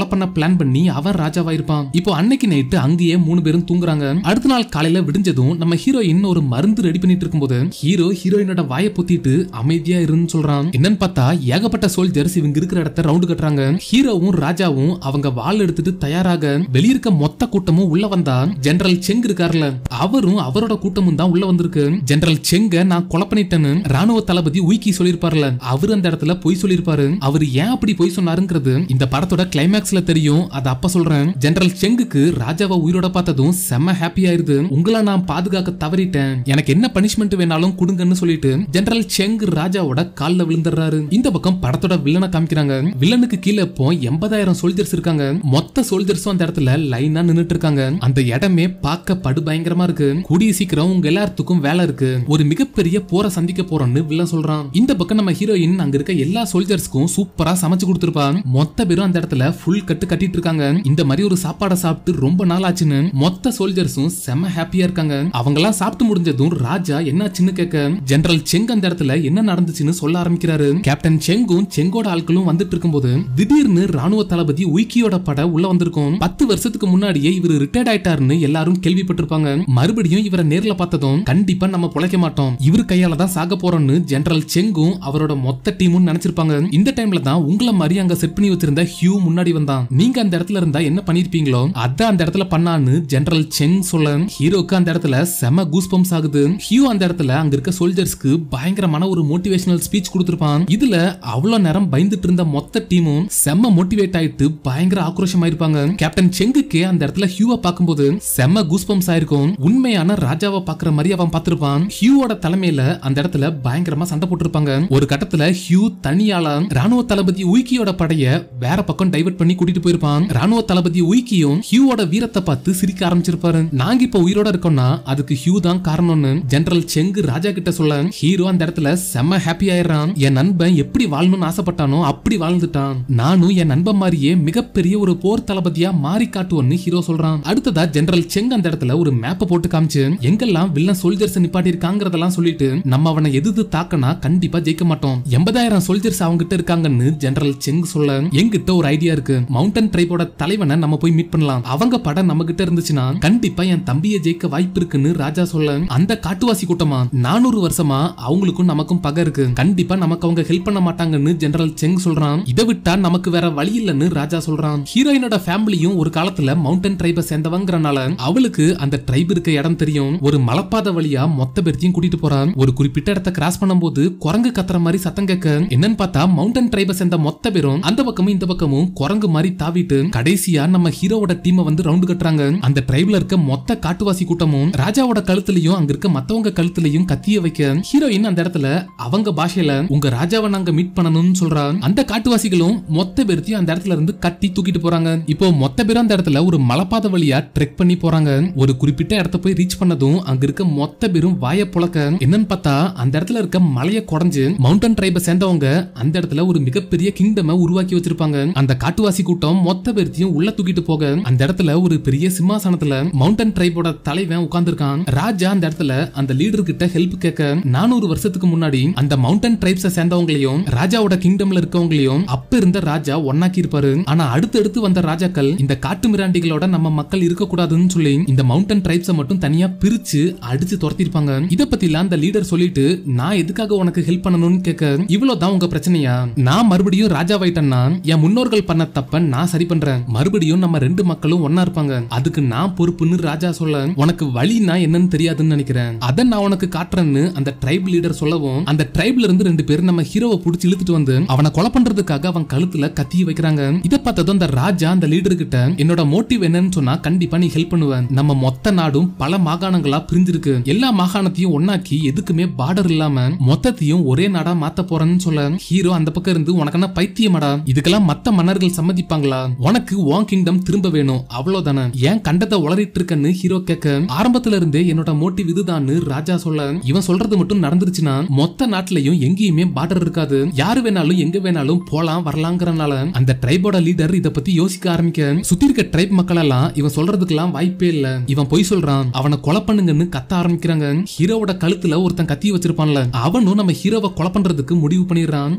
பிளான் பண்ணி அவன் ராஜாவா இருப்பான் இப்போ அன்னைக்கு நைட்டு அங்கேயே மூணு பேரும் தூங்குறாங்க அடுத்த நாள் காலையில விடிஞ்சதும் நம்ம ஹீரோயின் ஒரு மருந்து ரெடி பண்ணிட்டு இருக்கும்போது ஹீரோ ஹீரோயினோட வாயை பொத்திட்டு அமைதியா இருன்னு சொல்றான் என்னன்னு பார்த்தா ஏகப்பட்ட சோல்ஜர்ஸ் இவங்க இருக்கிற இடத்த ரவுண்டு கட்டுறாங்க ஹீரோவும் ராஜாவும் அவங்க வாள் எடுத்துட்டு தயாராக வெளியிருக்க மொத்த கூட்டமும் உள்ள வந்தா ஜெனரல் செங் இருக்காருல அவரும் அவரோட கூட்டமும் தான் உள்ள வந்திருக்கு ஜெனரல் செங்க நான் கொலை பண்ணிட்டேன்னு ராணுவ தளபதி உய்கி சொல்லிருப்பாருல அவர் அந்த இடத்துல பொய் சொல்லிருப்பாரு அவர் ஏன் அப்படி பொய் சொன்னாருங்கிறது இந்த படத்தோட கிளைமேக்ஸ்ல தெரியும் அது அப்ப சொல்றேன் ஜெனரல் செங்குக்கு ராஜாவை உயிரோட பார்த்ததும் செம்ம ஹாப்பி ஆயிருது உங்களை நான் பாதுகாக்க தவறிட்டேன் எனக்கு என்ன பனிஷ்மெண்ட் வேணாலும் கொடுங்கன்னு சொல்லிட்டு ஜெனரல் செங் ராஜாவோட கால்ல விழுந்துடுறாரு இந்த பக்கம் படத்தோட வில்லனை காமிக்கிறாங்க வில்லனுக்கு கீழே இப்போ எண்பதாயிரம் சோல்ஜர்ஸ் இருக்காங்க மொத்த சோல்ஜர்ஸும் அந்த இடத்துல லைனா நின்னுட்டு இருக்காங்க அந்த இடமே பார்க்க படு பயங்கரமா இருக்கு கூடிய சீக்கிரம் உங்க எல்லாத்துக்கும் வேலை இருக்கு ஒரு மிகப்பெரிய போரை சந்திக்க போறோம்னு வில்லன் சொல்றான் இந்த பக்கம் நம்ம ஹீரோயின் அங்க இருக்க எல்லா சோல்ஜர்ஸ்க்கும் சூப்பரா சமைச்சு கொடுத்துருப்பான் மொத்த பேரும் அந்த இடத்துல ஃபுல் கட்டு கட்டிட்டு இருக்காங்க இந்த மாதிரி ஒரு சாப்பாடை சாப்பிட்டு ரொம்ப நாள் ஆச்சுன்னு மொத்த சோல்ஜர்ஸும் செம்ம ஹாப்பியா இருக்காங்க அவங்க எல்லாம் சாப்பிட்டு முடிஞ்சதும் ராஜா என்னாச்சுன்னு கேட்க ஜெனரல் செங் அந்த இடத்துல என்ன நடந்துச்சுன்னு சொல்ல ஆரம்பிக்கிறாரு கேப்டன் செங்கும் செங்கோட ஆட்களும் வந்துட்டு இருக்கும்போது திடீர்னு ராணுவ தளபதி உய்கியோட பட உள்ள வந்திருக்கும் பத்து வருஷத்துக்கு முன்னாடியே இவர் ரிட்டையர்ட் ஆயிட்டாருன்னு எல்லாரும் கேள்விப்பட்டிருப்பாங்க மறுபடியும் இவரை நேர்ல பார்த்ததும் கண்டிப்பா நம்ம பொழைக்க மாட்டோம் இவர் கையால தான் சாக போறோம்னு ஜெனரல் செங்கும் அவரோட மொத்த டீமும் நினைச்சிருப்பாங்க இந்த டைம்ல தான் உங்களை மாதிரி அங்க செட் பண்ணி வச்சிருந்த ஹியூ முன்னாடி வந்தான் நீங்க அந்த இடத்துல இருந்தா என்ன பண்ணிருப்பீங்களோ அதான் அந்த இடத்துல பண்ணான்னு ஜெனரல் செங் சொல்ல ஹீரோக்கு அந்த இடத்துல செம கூஸ் பம்ப்ஸ் ஆகுது ஹியூ அந்த இடத்துல அங்க இருக்க சோல்ஜர்ஸ்க்கு பயங்கரமான ஒரு மோட்டிவேஷனல் ஸ்பீச் கொடுத்திருப்பான் இதுல அவ்வளவு நேரம் பயந்துட்டு இருந்த மொத்த டீமும் செம்ம மோட்டிவேட் ஆயிட்டு பயங்கர ஆக்ரோஷமா இருப்பாங்க கேப்டன் செங்குக்கே அந்த இடத்துல ஹியூவை பார்க்கும்போது செம்ம கூஸ் பம்ப்ஸ் ஆயிருக்கும் உண்மையான ராஜாவை பாக்குற மாதிரி அவன் பார்த்திருப்பான் ஹியூவோட தலைமையில அந்த இடத்துல பயங்கரமா சண்டை போட்டிருப்பாங்க ஒரு கட்டத்துல ஹியூ தனியால ராணுவ தளபதி உய்கியோட படைய வேற பக்கம் டைவர்ட் பண்ணி கூட்டிட்டு போயிருப்பான் ராணுவ தளபதி உய்கியும் ஹியூவோட வீரத்தை பார்த்து சிரிக்க ஆரம்பிச்சிருப்பாரு நாங்க இப்ப உயிரோட இருக்கோம்னா அதுக்கு ஹியூ தான் காரணம்னு ஜெனரல் செங்கு ராஜா கிட்ட சொல்ல ஹீரோ அந்த இடத்துல செம்ம ஹாப்பி ஆயிடுறான் என் நண்பன் எப்படி வாழணும்னு ஆசைப்பட்டானோ அப்படி வாழ்ந்துட்டான் நானும் என் நண்பன் மாதிரியே மிகப்பெரிய ஒரு போர் தளபதியா மாறி காட்டுவோன்னு ஹீரோ சொல்றான் அடுத்ததா ஜெனரல் செங் அந்த இடத்துல ஒரு மேப்பை போட்டு காமிச்சு எங்கெல்லாம் வில்லன் சோல்ஜர்ஸ் நிப்பாட்டி இருக்காங்கிறதெல்லாம் சொல்லிட்டு நம்ம அவனை எதிர்த்து தாக்கனா கண்டிப்பா ஜெயிக்க மாட்டோம் எண்பதாயிரம் சோல்ஜர்ஸ் அவங்க கிட்ட இருக்காங்கன்னு ஜெனரல் செங் சொல்ல எங்கிட்ட ஒரு ஐடியா இருக்கு மவுண்டன் ட்ரைபோட தலைவனை நம்ம போய் மீட் பண்ணலாம் அவங்க படம் நம்ம கிட்ட இருந்துச்சுன்னா கண்டிப்பா என் தம்பியை ஜெயிக்க வாய்ப்பு இருக்குன்னு ராஜா சொல்ல அந்த காட்டுவாசி கூட்டமா நானூறு வருஷமா அவங்களுக்கும் நமக்கும் பகை இருக்கு கண்டிப்பா நமக்கு அவங்க ஹெல்ப் பண்ண மாட்டாங்கன்னு ஜெனரல் செங் சொல்றான் இதை விட்டா நமக்கு வேற வழி இல்லைன்னு ராஜா சொல்றான் ஹீரோயினோட ஃபேமிலியும் ஒரு காலத்துல மவுண்டன் ட்ரைபை சேர்ந்தவங்கிறனால அவளுக்கு அந்த ட்ரைப் இருக்க இடம் தெரியும் ஒரு மலைப்பாதை வழியா மொத்த பேர்த்தையும் கூட்டிட்டு போறான் ஒரு குறிப்பிட்ட இடத்த கிராஸ் பண்ணும்போது குரங்கு கத்துற மாதிரி சத்தம் கேட்க என்னன்னு பார்த்தா மவுண்டன் ட்ரைபை சேர்ந்த மொத்த பேரும் அந்த பக்கமும் இந்த பக்கமும் குரங்கு மாதிரி தாவிட்டு கடைசியா நம்ம ஹீரோவோட டீமை வந்து ரவுண்டு கட்டுறாங்க அந்த ட்ரைப்ல இருக்க மொத்த காட்டுவாசி கூட்டமும் ராஜாவோட கழுத்துலயும் அங்க இருக்க மத்தவங்க கழுத்துலயும் கத்திய வைக்க ஹீரோயின் அந்த இடத்துல அவங்க பாஷையில உங்க ராஜாவை நாங்க மீட் பண்ணணும்னு சொல்றான் அந்த காட்டுவாசிகளும் மொத்த பேர்த்தையும் அந்த இடத்துல இருந்து கட்டி தூக்கிட்டு போறாங்க இப்போ மொத்த பேரும் அந்த இடத்துல ஒரு மலைப்பாதை வழியா ட்ரெக் பண்ணி போறாங்க ஒரு குறிப்பிட்ட இடத்த போய் ரீச் பண்ணதும் அங்க இருக்க மொத்த பேரும் வாய புழக்க என்னன்னு பார்த்தா அந்த இடத்துல இருக்க மலைய குறைஞ்சு மவுண்டன் ட்ரைபை சேர்ந்தவங்க அந்த இடத்துல ஒரு மிகப்பெரிய கிங்டம் உருவாக்கி வச்சிருப்பாங்க அந்த காட்டுவாசி கூட்டம் மொத்த பேர்த்தையும் உள்ள தூக்கிட்டு போக அந்த இடத்துல ஒரு பெரிய சிம்மாசனத்துல மவுண்டன் ட்ரைபோட தலைவன் உட்கார்ந்திருக்கான் ராஜா அந்த இடத்துல அந்த லீடர் கிட்ட ஹெல்ப் கேட்க நானூறு வருஷத்துக்கு முன்னாடி அந்த மவுண்டன் ட்ரைப்ஸ சேர்ந்தவங்களையும் ராஜாவோட கிங்டம்ல இருக்கவங்களையும் அப்ப இருந்த ராஜா ஒன்னாக்கி இருப்பாரு ஆனா அடுத்தடுத்து வந்த ராஜாக்கள் இந்த காட்டு மிராண்டிகளோட நம்ம மக்கள் இருக்க கூடாதுன்னு சொல்லி இந்த மவுண்டன் ட்ரைப்ஸ மட்டும் தனியா பிரிச்சு அடிச்சு துரத்திருப்பாங்க இத பத்திலாம் அந்த லீடர் சொல்லிட்டு நான் எதுக்காக உனக்கு ஹெல்ப் பண்ணணும்னு கேட்க இவ்வளவுதான் உங்க பிரச்சனையா நான் மறுபடியும் ராஜாவாயிட்டேன்னா என் முன்னோர்கள் பண்ண தப்ப நான் சரி பண்றேன் மறுபடியும் நம்ம ரெண்டு மக்களும் ஒன்னா இருப்பாங்க அதுக்கு நான் பொறுப்புன்னு ராஜா சொல்ல உனக்கு வழினா என்னன்னு தெரியாதுன்னு நினைக்கிறேன் அதை நான் உனக்கு காட்டுறேன்னு அந்த ட்ரைப் லீடர் சொல்லவும் அந்த ட்ரைப்ல இருந்து ரெண்டு பேரும் நம்ம ஹீரோவை புடிச்சு இழுத்துட்டு வந்து அவனை கொலை பண்றதுக்காக அவன் கழுத்துல கத்திய வைக்கிறாங்க இத பார்த்ததும் அந்த ராஜா அந்த லீடர் கிட்ட என்னோட மோட்டிவ் என்னன்னு சொன்னா கண்டிப்பா நீ ஹெல்ப் பண்ணுவேன் நம்ம மொத்த நாடும் பல மாகாணங்களா பிரிஞ்சிருக்கு எல்லா மாகாணத்தையும் ஒன்னாக்கி எதுக்குமே பார்டர் இல்லாம மொத்தத்தையும் ஒரே நாடா மாத்த போறேன்னு சொல்ல ஹீரோ அந்த பக்கம் இருந்து உனக்கு என்ன பைத்தியமாடா இதுக்கெல்லாம் மத்த மன்னர்கள் சம்மதிப்பாங்களா உனக்கு உன் கிங்டம் திரும்ப வேணும் அவ்வளவுதானே ஏன் கண்டத்தை உளறிட்டு இருக்கன்னு ஹீரோ கேட்க ஆரம்பத்துல இருந்தே என்னோட மோட்டிவ் இதுதான்னு ராஜா சொல்ல இவன் சொல்றது மட்டும் நடந்துருச்சுன்னா மொத்த நாட்டிலையும் எங்கேயுமே பார்டர் இருக்காது யாரு வேணாலும் எங்க வேணாலும் போலாம் வரலாங்கிறனால அந்த ட்ரைபோட லீடர் இத பத்தி யோசிக்க ஆரம்பிக்க சுத்தி இருக்க ட்ரைப் மக்கள் எல்லாம் இவன் சொல்றதுக்கெல்லாம் வாய்ப்பே இல்ல இவன் பொய் சொல்றான் அவனை கொலை பண்ணுங்கன்னு கத்த ஆரம்பிக்கிறாங்க ஹீரோவோட கழுத்துல ஒருத்தன் கத்தி வச்சிருப்பான்ல அவனும் நம்ம ஹீரோவை கொலை பண்றதுக்கு முடிவு பண்ணிடுறான்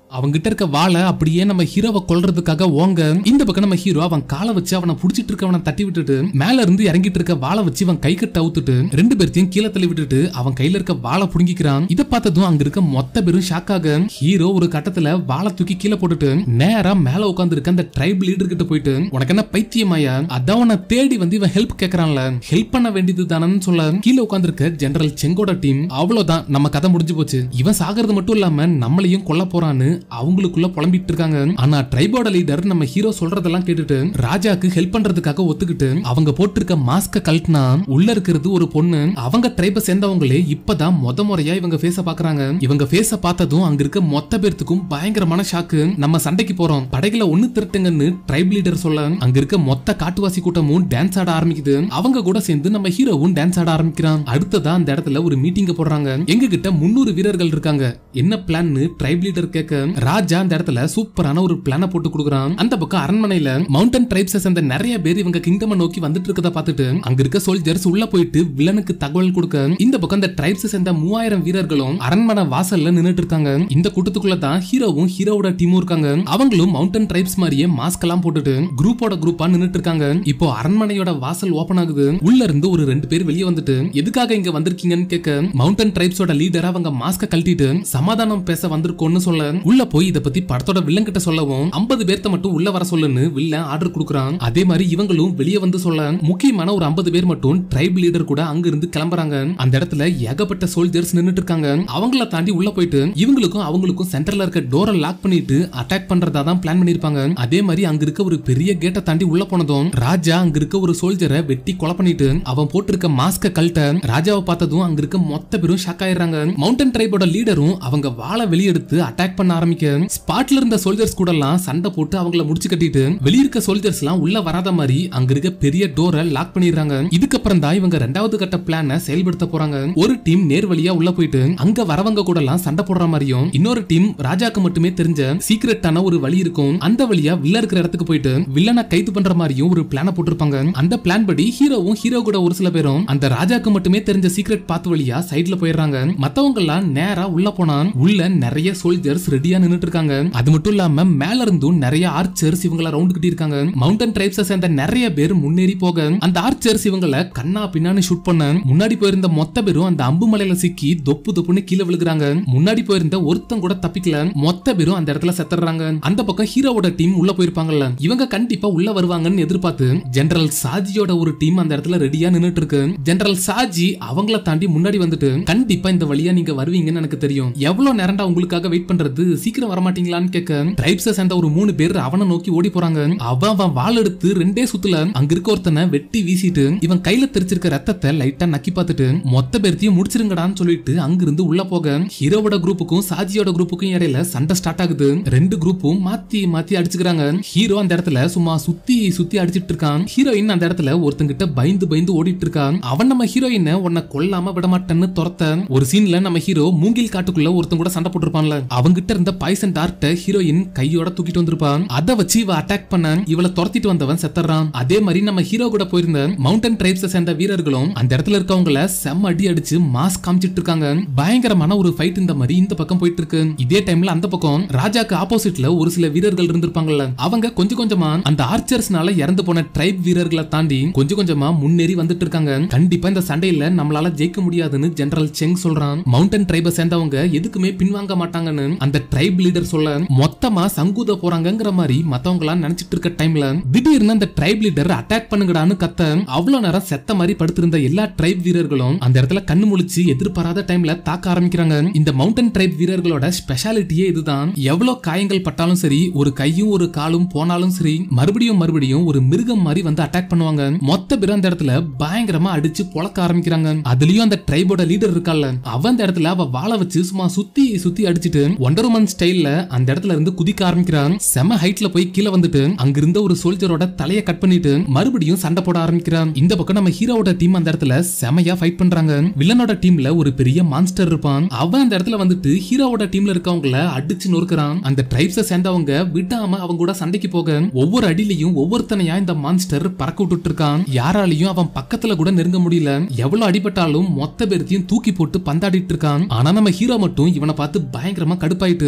அவங்கிட்ட இருக்க வாளை அப்படியே நம்ம ஹீரோவை கொல்றதுக்காக ஓங்க இந்த பக்கம் நம்ம ஹீரோ அவன் காலை வச்சு அவனை புடிச்சிட்டு இருக்கவனை தட்டி விட்டுட்டு மேல இருந்து இறங்கிட்டு இருக்க வாளை வச்சு அவன் கை கட்ட அவுத்துட்டு ரெண்டு பேர்த்தையும் கீழே தள்ளி விட்டுட்டு அவன் கையில இருக்க வாளை புடுங்கிக்கிறான் இதை பார்த்ததும் அங்க இருக்க மொத்த பேரும் ஷாக் ஆக ஹீரோ ஒரு கட்டத்துல வாளை தூக்கி கீழே போட்டுட்டு நேரா மேல உட்கார்ந்து இருக்க அந்த ட்ரைப் லீடர் கிட்ட போயிட்டு உனக்கு என்ன பைத்தியமாயா அதான் உன்னை தேடி வந்து இவன் ஹெல்ப் கேக்குறான்ல ஹெல்ப் பண்ண வேண்டியது தானன்னு சொல்ல கீழே உட்கார்ந்து ஜெனரல் செங்கோட டீம் அவ்வளவுதான் நம்ம கதை முடிஞ்சு போச்சு இவன் சாகிறது மட்டும் இல்லாம நம்மளையும் கொல்ல போறான்னு அவங்களுக்குள்ள புலம்பிட்டு இருக்காங்க ஆனா ட்ரைபோட லீடர் நம்ம ஹீரோ சொல்றதெல்லாம் கேட்டுட்டு ராஜாக்கு ஹெல்ப் பண்றதுக்காக ஒத்துக்கிட்டு அவங்க போட்டிருக்க மாஸ்க கழட்டினா உள்ள இருக்கிறது ஒரு பொண்ணு அவங்க ட்ரைப சேர்ந்தவங்களே இப்பதான் முத முறையா இவங்க ஃபேஸ பாக்குறாங்க இவங்க ஃபேஸ பார்த்ததும் அங்க இருக்க மொத்த பேர்த்துக்கும் பயங்கரமான ஷாக்கு நம்ம சண்டைக்கு போறோம் படைகளை ஒண்ணு திரட்டுங்கன்னு ட்ரைப் லீடர் சொல்ல அங்க இருக்க மொத்த காட்டுவாசி கூட்டமும் டான்ஸ் ஆட ஆரம்பிக்குது அவங்க கூட சேர்ந்து நம்ம ஹீரோவும் டான்ஸ் ஆட ஆரம்பிக்கிறான் அடுத்ததா அந்த இடத்துல ஒரு மீட்டிங் போடுறாங்க எங்க கிட்ட முன்னூறு வீரர்கள் இருக்காங்க என்ன பிளான்னு ட்ரைப் லீடர் கேட்க ராஜா அந்த இடத்துல சூப்பரான ஒரு பிளான போட்டு கொடுக்குறான் அந்த பக்கம் அரண்மனையில மவுண்டன் ட்ரைப்ஸ் சேர்ந்த நிறைய பேர் இவங்க கிங்டம் நோக்கி வந்துட்டு இருக்கத பார்த்துட்டு அங்க இருக்க சோல்ஜர்ஸ் உள்ள போயிட்டு வில்லனுக்கு தகவல் கொடுக்க இந்த பக்கம் இந்த ட்ரைப்ஸ் சேர்ந்த மூவாயிரம் வீரர்களும் அரண்மனை வாசல்ல நின்னுட்டு இருக்காங்க இந்த கூட்டத்துக்குள்ள தான் ஹீரோவும் ஹீரோவோட டீமும் இருக்காங்க அவங்களும் மவுண்டன் ட்ரைப்ஸ் மாதிரியே மாஸ்க் எல்லாம் போட்டுட்டு குரூப்போட குரூப்பா நின்னுட்டு இருக்காங்க இப்போ அரண்மனையோட வாசல் ஓபன் ஆகுது உள்ள இருந்து ஒரு ரெண்டு பேர் வெளியே வந்துட்டு எதுக்காக இங்க வந்திருக்கீங்கன்னு கேட்க மவுண்டன் ட்ரைப்ஸோட லீடர் அவங்க மாஸ்க கழட்டிட்டு சமாதானம் பேச வந்திருக்கோம்னு சொல்ல உள்ள போய் இத பத்தி படத்தோட வில்லன் கிட்ட சொல்லவும் 50 பேர்த்த மட்டும் உள்ள வர சொல்லுன்னு வில்லன் ஆர்டர் கொடுக்குறான் அதே மாதிரி இவங்களும் வெளியே வந்து சொல்ல முக்கியமான ஒரு 50 பேர் மட்டும் ட்ரைப் லீடர் கூட அங்க இருந்து கிளம்புறாங்க அந்த இடத்துல ஏகப்பட்ட சோல்ஜர்ஸ் நின்னுட்டு இருக்காங்க அவங்கள தாண்டி உள்ள போயிட்டு இவங்களுக்கும் அவங்களுக்கும் சென்டர்ல இருக்க டோரை லாக் பண்ணிட்டு அட்டாக் பண்றதா தான் பிளான் பண்ணிருப்பாங்க அதே மாதிரி அங்க இருக்க ஒரு பெரிய கேட்டை தாண்டி உள்ள போனதும் ராஜா அங்க இருக்க ஒரு சோல்ஜரை வெட்டி கொலை பண்ணிட்டு அவன் போட்டிருக்க மாஸ்க கழட்ட ராஜாவை பார்த்ததும் அங்க இருக்க மொத்த பேரும் ஷாக் ஆயிடுறாங்க மவுண்டன் ட்ரைபோட லீடரும் அவங்க வாளை வெளியெடுத்து அட்டாக் பண்ண ஆரம்பிக்க ஸ்பாட்ல இருந்த சோல்ஜர்ஸ் கூட எல்லாம் சண்டை போட்டு அவங்கள முடிச்சு கட்டிட்டு வெளிய இருக்க சோல்ஜர்ஸ் எல்லாம் உள்ள வராத மாதிரி அங்க இருக்க பெரிய டோரை லாக் பண்ணிடுறாங்க இதுக்கப்புறம் தான் இவங்க ரெண்டாவது கட்ட பிளான செயல்படுத்த போறாங்க ஒரு டீம் நேர் வழியா உள்ள போயிட்டு அங்க வரவங்க கூட எல்லாம் சண்டை போடுற மாதிரியும் இன்னொரு டீம் ராஜாக்கு மட்டுமே தெரிஞ்ச சீக்கிரட்டான ஒரு வழி இருக்கும் அந்த வழியா வில்ல இருக்கிற இடத்துக்கு போயிட்டு வில்லனை கைது பண்ற மாதிரியும் ஒரு பிளான போட்டிருப்பாங்க அந்த பிளான் படி ஹீரோவும் ஹீரோ கூட ஒரு சில பேரும் அந்த ராஜாக்கு மட்டுமே தெரிஞ்ச சீக்ரெட் பாத்து வழியா சைடுல போயிடுறாங்க மத்தவங்க எல்லாம் நேரா உள்ள போனா உள்ள நிறைய சோல்ஜர்ஸ் ரெடியா நின்னுட்டு இருக்காங்க அது மட்டும் இல்லாம மேல இருந்தும் நிறைய ஆர்ச்சர்ஸ் இவங்கள ரவுண்ட் கட்டி இருக்காங்க மவுண்டன் ட்ரைப்ஸ் சேர்ந்த நிறைய பேர் முன்னேறி போக அந்த ஆர்ச்சர்ஸ் இவங்கள கண்ணா பின்னான்னு ஷூட் பண்ண முன்னாடி போயிருந்த மொத்த பேரும் அந்த அம்பு மலையில சிக்கி தொப்பு தொப்புன்னு கீழே விழுகுறாங்க முன்னாடி போயிருந்த ஒருத்தன் கூட தப்பிக்கல மொத்த பேரும் அந்த இடத்துல செத்துறாங்க அந்த பக்கம் ஹீரோவோட டீம் உள்ள போயிருப்பாங்கல்ல இவங்க கண்டிப்பா உள்ள வருவாங்கன்னு எதிர்பார்த்து ஜெனரல் சாஜியோட ஒரு டீம் அந்த இடத்துல ரெடியா நின்னுட்டு இருக்கு ஜெனரல் சாஜி அவங்கள தாண்டி முன்னாடி வந்துட்டு கண்டிப்பா இந்த வழியா நீங்க வருவீங்கன்னு எனக்கு தெரியும் எவ்வளவு நேரம்டா உங்களுக்காக வெயிட் பண்றது சீக்கிரம் வர மாட்டீங்களான்னு கேட்க ட்ரைப்ஸ சேர்ந்த ஒரு மூணு பேர் அவனை நோக்கி ஓடி போறாங்க அவன் அவன் வாள் எடுத்து ரெண்டே சுத்துல அங்க இருக்க ஒருத்தனை வெட்டி வீசிட்டு இவன் கையில தெரிச்சிருக்க ரத்தத்தை லைட்டா நக்கி பார்த்துட்டு மொத்த பேர்த்தையும் முடிச்சிருங்கடான்னு சொல்லிட்டு அங்கிருந்து உள்ள போக ஹீரோவோட குரூப்புக்கும் சாஜியோட குரூப்புக்கும் இடையில சண்டை ஸ்டார்ட் ஆகுது ரெண்டு குரூப்பும் மாத்தி மாத்தி அடிச்சுக்கிறாங்க ஹீரோ அந்த இடத்துல சும்மா சுத்தி சுத்தி அடிச்சிட்டு இருக்கான் ஹீரோயின் அந்த இடத்துல ஒருத்தங்கிட்ட பயந்து பயந்து ஓடிட்டு இருக்கான் அவன் நம்ம ஹீரோயினை உன்னை கொல்லாம விட மாட்டேன்னு துரத்த ஒரு சீன்ல நம்ம ஹீரோ மூங்கில் காட்டுக்குள்ள ஒருத்தன் கூட சண்டை போட்டிருப்பான்ல அவங்கிட்ட இருந்த பாய்சன் டார்ட்ட ஹீரோயின் கையோட தூக்கிட்டு வந்திருப்பான் அதை வச்சு இவ அட்டாக் பண்ண இவளை துரத்திட்டு வந்தவன் செத்துறான் அதே மாதிரி நம்ம ஹீரோ கூட போயிருந்த மவுண்டன் ட்ரைப்ஸ் சேர்ந்த வீரர்களும் அந்த இடத்துல இருக்கவங்கள செம்ம அடி அடிச்சு மாஸ் காமிச்சிட்டு இருக்காங்க பயங்கரமான ஒரு ஃபைட் இந்த மாதிரி இந்த பக்கம் போயிட்டு இருக்கு இதே டைம்ல அந்த பக்கம் ராஜாக்கு ஆப்போசிட்ல ஒரு சில வீரர்கள் இருந்திருப்பாங்கல்ல அவங்க கொஞ்சம் கொஞ்சமா அந்த ஆர்ச்சர்ஸ்னால இறந்து போன ட்ரைப் வீரர்களை தாண்டி கொஞ்சம் கொஞ்சமா முன்னேறி வந்துட்டு இருக்காங்க கண்டிப்பா இந்த சண்டையில நம்மளால ஜெயிக்க முடியாதுன்னு ஜெனரல் செங் சொல்றான் மவுண்டன் ட்ரைபை சேர்ந்தவங்க எதுக்குமே பின்வாங்க மாட்டாங்கன்னு அந்த ட்ரைப் லீடர் சொல்ல மொத்தமா சங்கூத போறாங்கங்கிற மாதிரி மத்தவங்க எல்லாம் நினைச்சிட்டு இருக்க டைம்ல திடீர்னு அந்த ட்ரைப் லீடர் அட்டாக் பண்ணுங்கடான்னு கத்த அவ்வளவு நேரம் செத்த மாதிரி படுத்திருந்த எல்லா ட்ரைப் வீரர்களும் அந்த இடத்துல கண்ணு முழிச்சு எதிர்பாராத டைம்ல தாக்க ஆரம்பிக்கிறாங்க இந்த மவுண்டன் ட்ரைப் வீரர்களோட ஸ்பெஷாலிட்டியே இதுதான் எவ்வளவு காயங்கள் பட்டாலும் சரி ஒரு கையும் ஒரு காலும் போனாலும் சரி மறுபடியும் மறுபடியும் ஒரு மிருகம் மாதிரி வந்து அட்டாக் பண்ணுவாங்க மொத்த பேர் அந்த இடத்துல பயங்கரமா அடிச்சு பொளக்க ஆரம்பிக்கிறாங்க அதுலயும் அந்த ட்ரைபோட லீடர் இருக்கால அவன் அந்த இடத்துல அவ வாழை வச்சு சும்மா சுத்தி சுத்தி அடிச்சிட்டு ஒண்டர் உமன் ஸ்டைல்ல அந்த இடத்துல இருந்து குதிக்க ஆரம்பிக்கிறான் செம ஹைட்ல போய் கீழே வந்துட்டு அங்க இருந்த ஒரு சோல்ஜரோட தலைய கட் பண்ணிட்டு மறுபடியும் சண்டை போட ஆரம்பிக்கிறான் இந்த பக்கம் நம்ம ஹீரோவோட டீம் அந்த இடத்துல செமையா ஃபைட் பண்றாங்க வில்லனோட டீம்ல ஒரு பெரிய மான்ஸ்டர் இருப்பான் அவன் அந்த இடத்துல வந்துட்டு ஹீரோவோட டீம்ல இருக்கவங்கள அடிச்சு நொறுக்குறான் அந்த ட்ரைப்ஸ சேர்ந்தவங்க விடாம அவங்க கூட சண்டைக்கு போக ஒவ்வொரு அடியிலையும் ஒவ்வொருத்தனையா இந்த மான்ஸ்டர் பறக்க விட்டுட்டு இருக்கான் யாராலையும் அவன் பக்கத்துல கூட நெருங்க முடியல எவ்வளவு அடிபட்டாலும் மொத்த பேர்த்தையும் தூக்கி போட்டு பந்தாடிட்டு இருக்கான் ஆனா நம்ம ஹீரோ மட்டும் இவனை பார்த்து பயங்கரமா கடுப்பாயிட்டு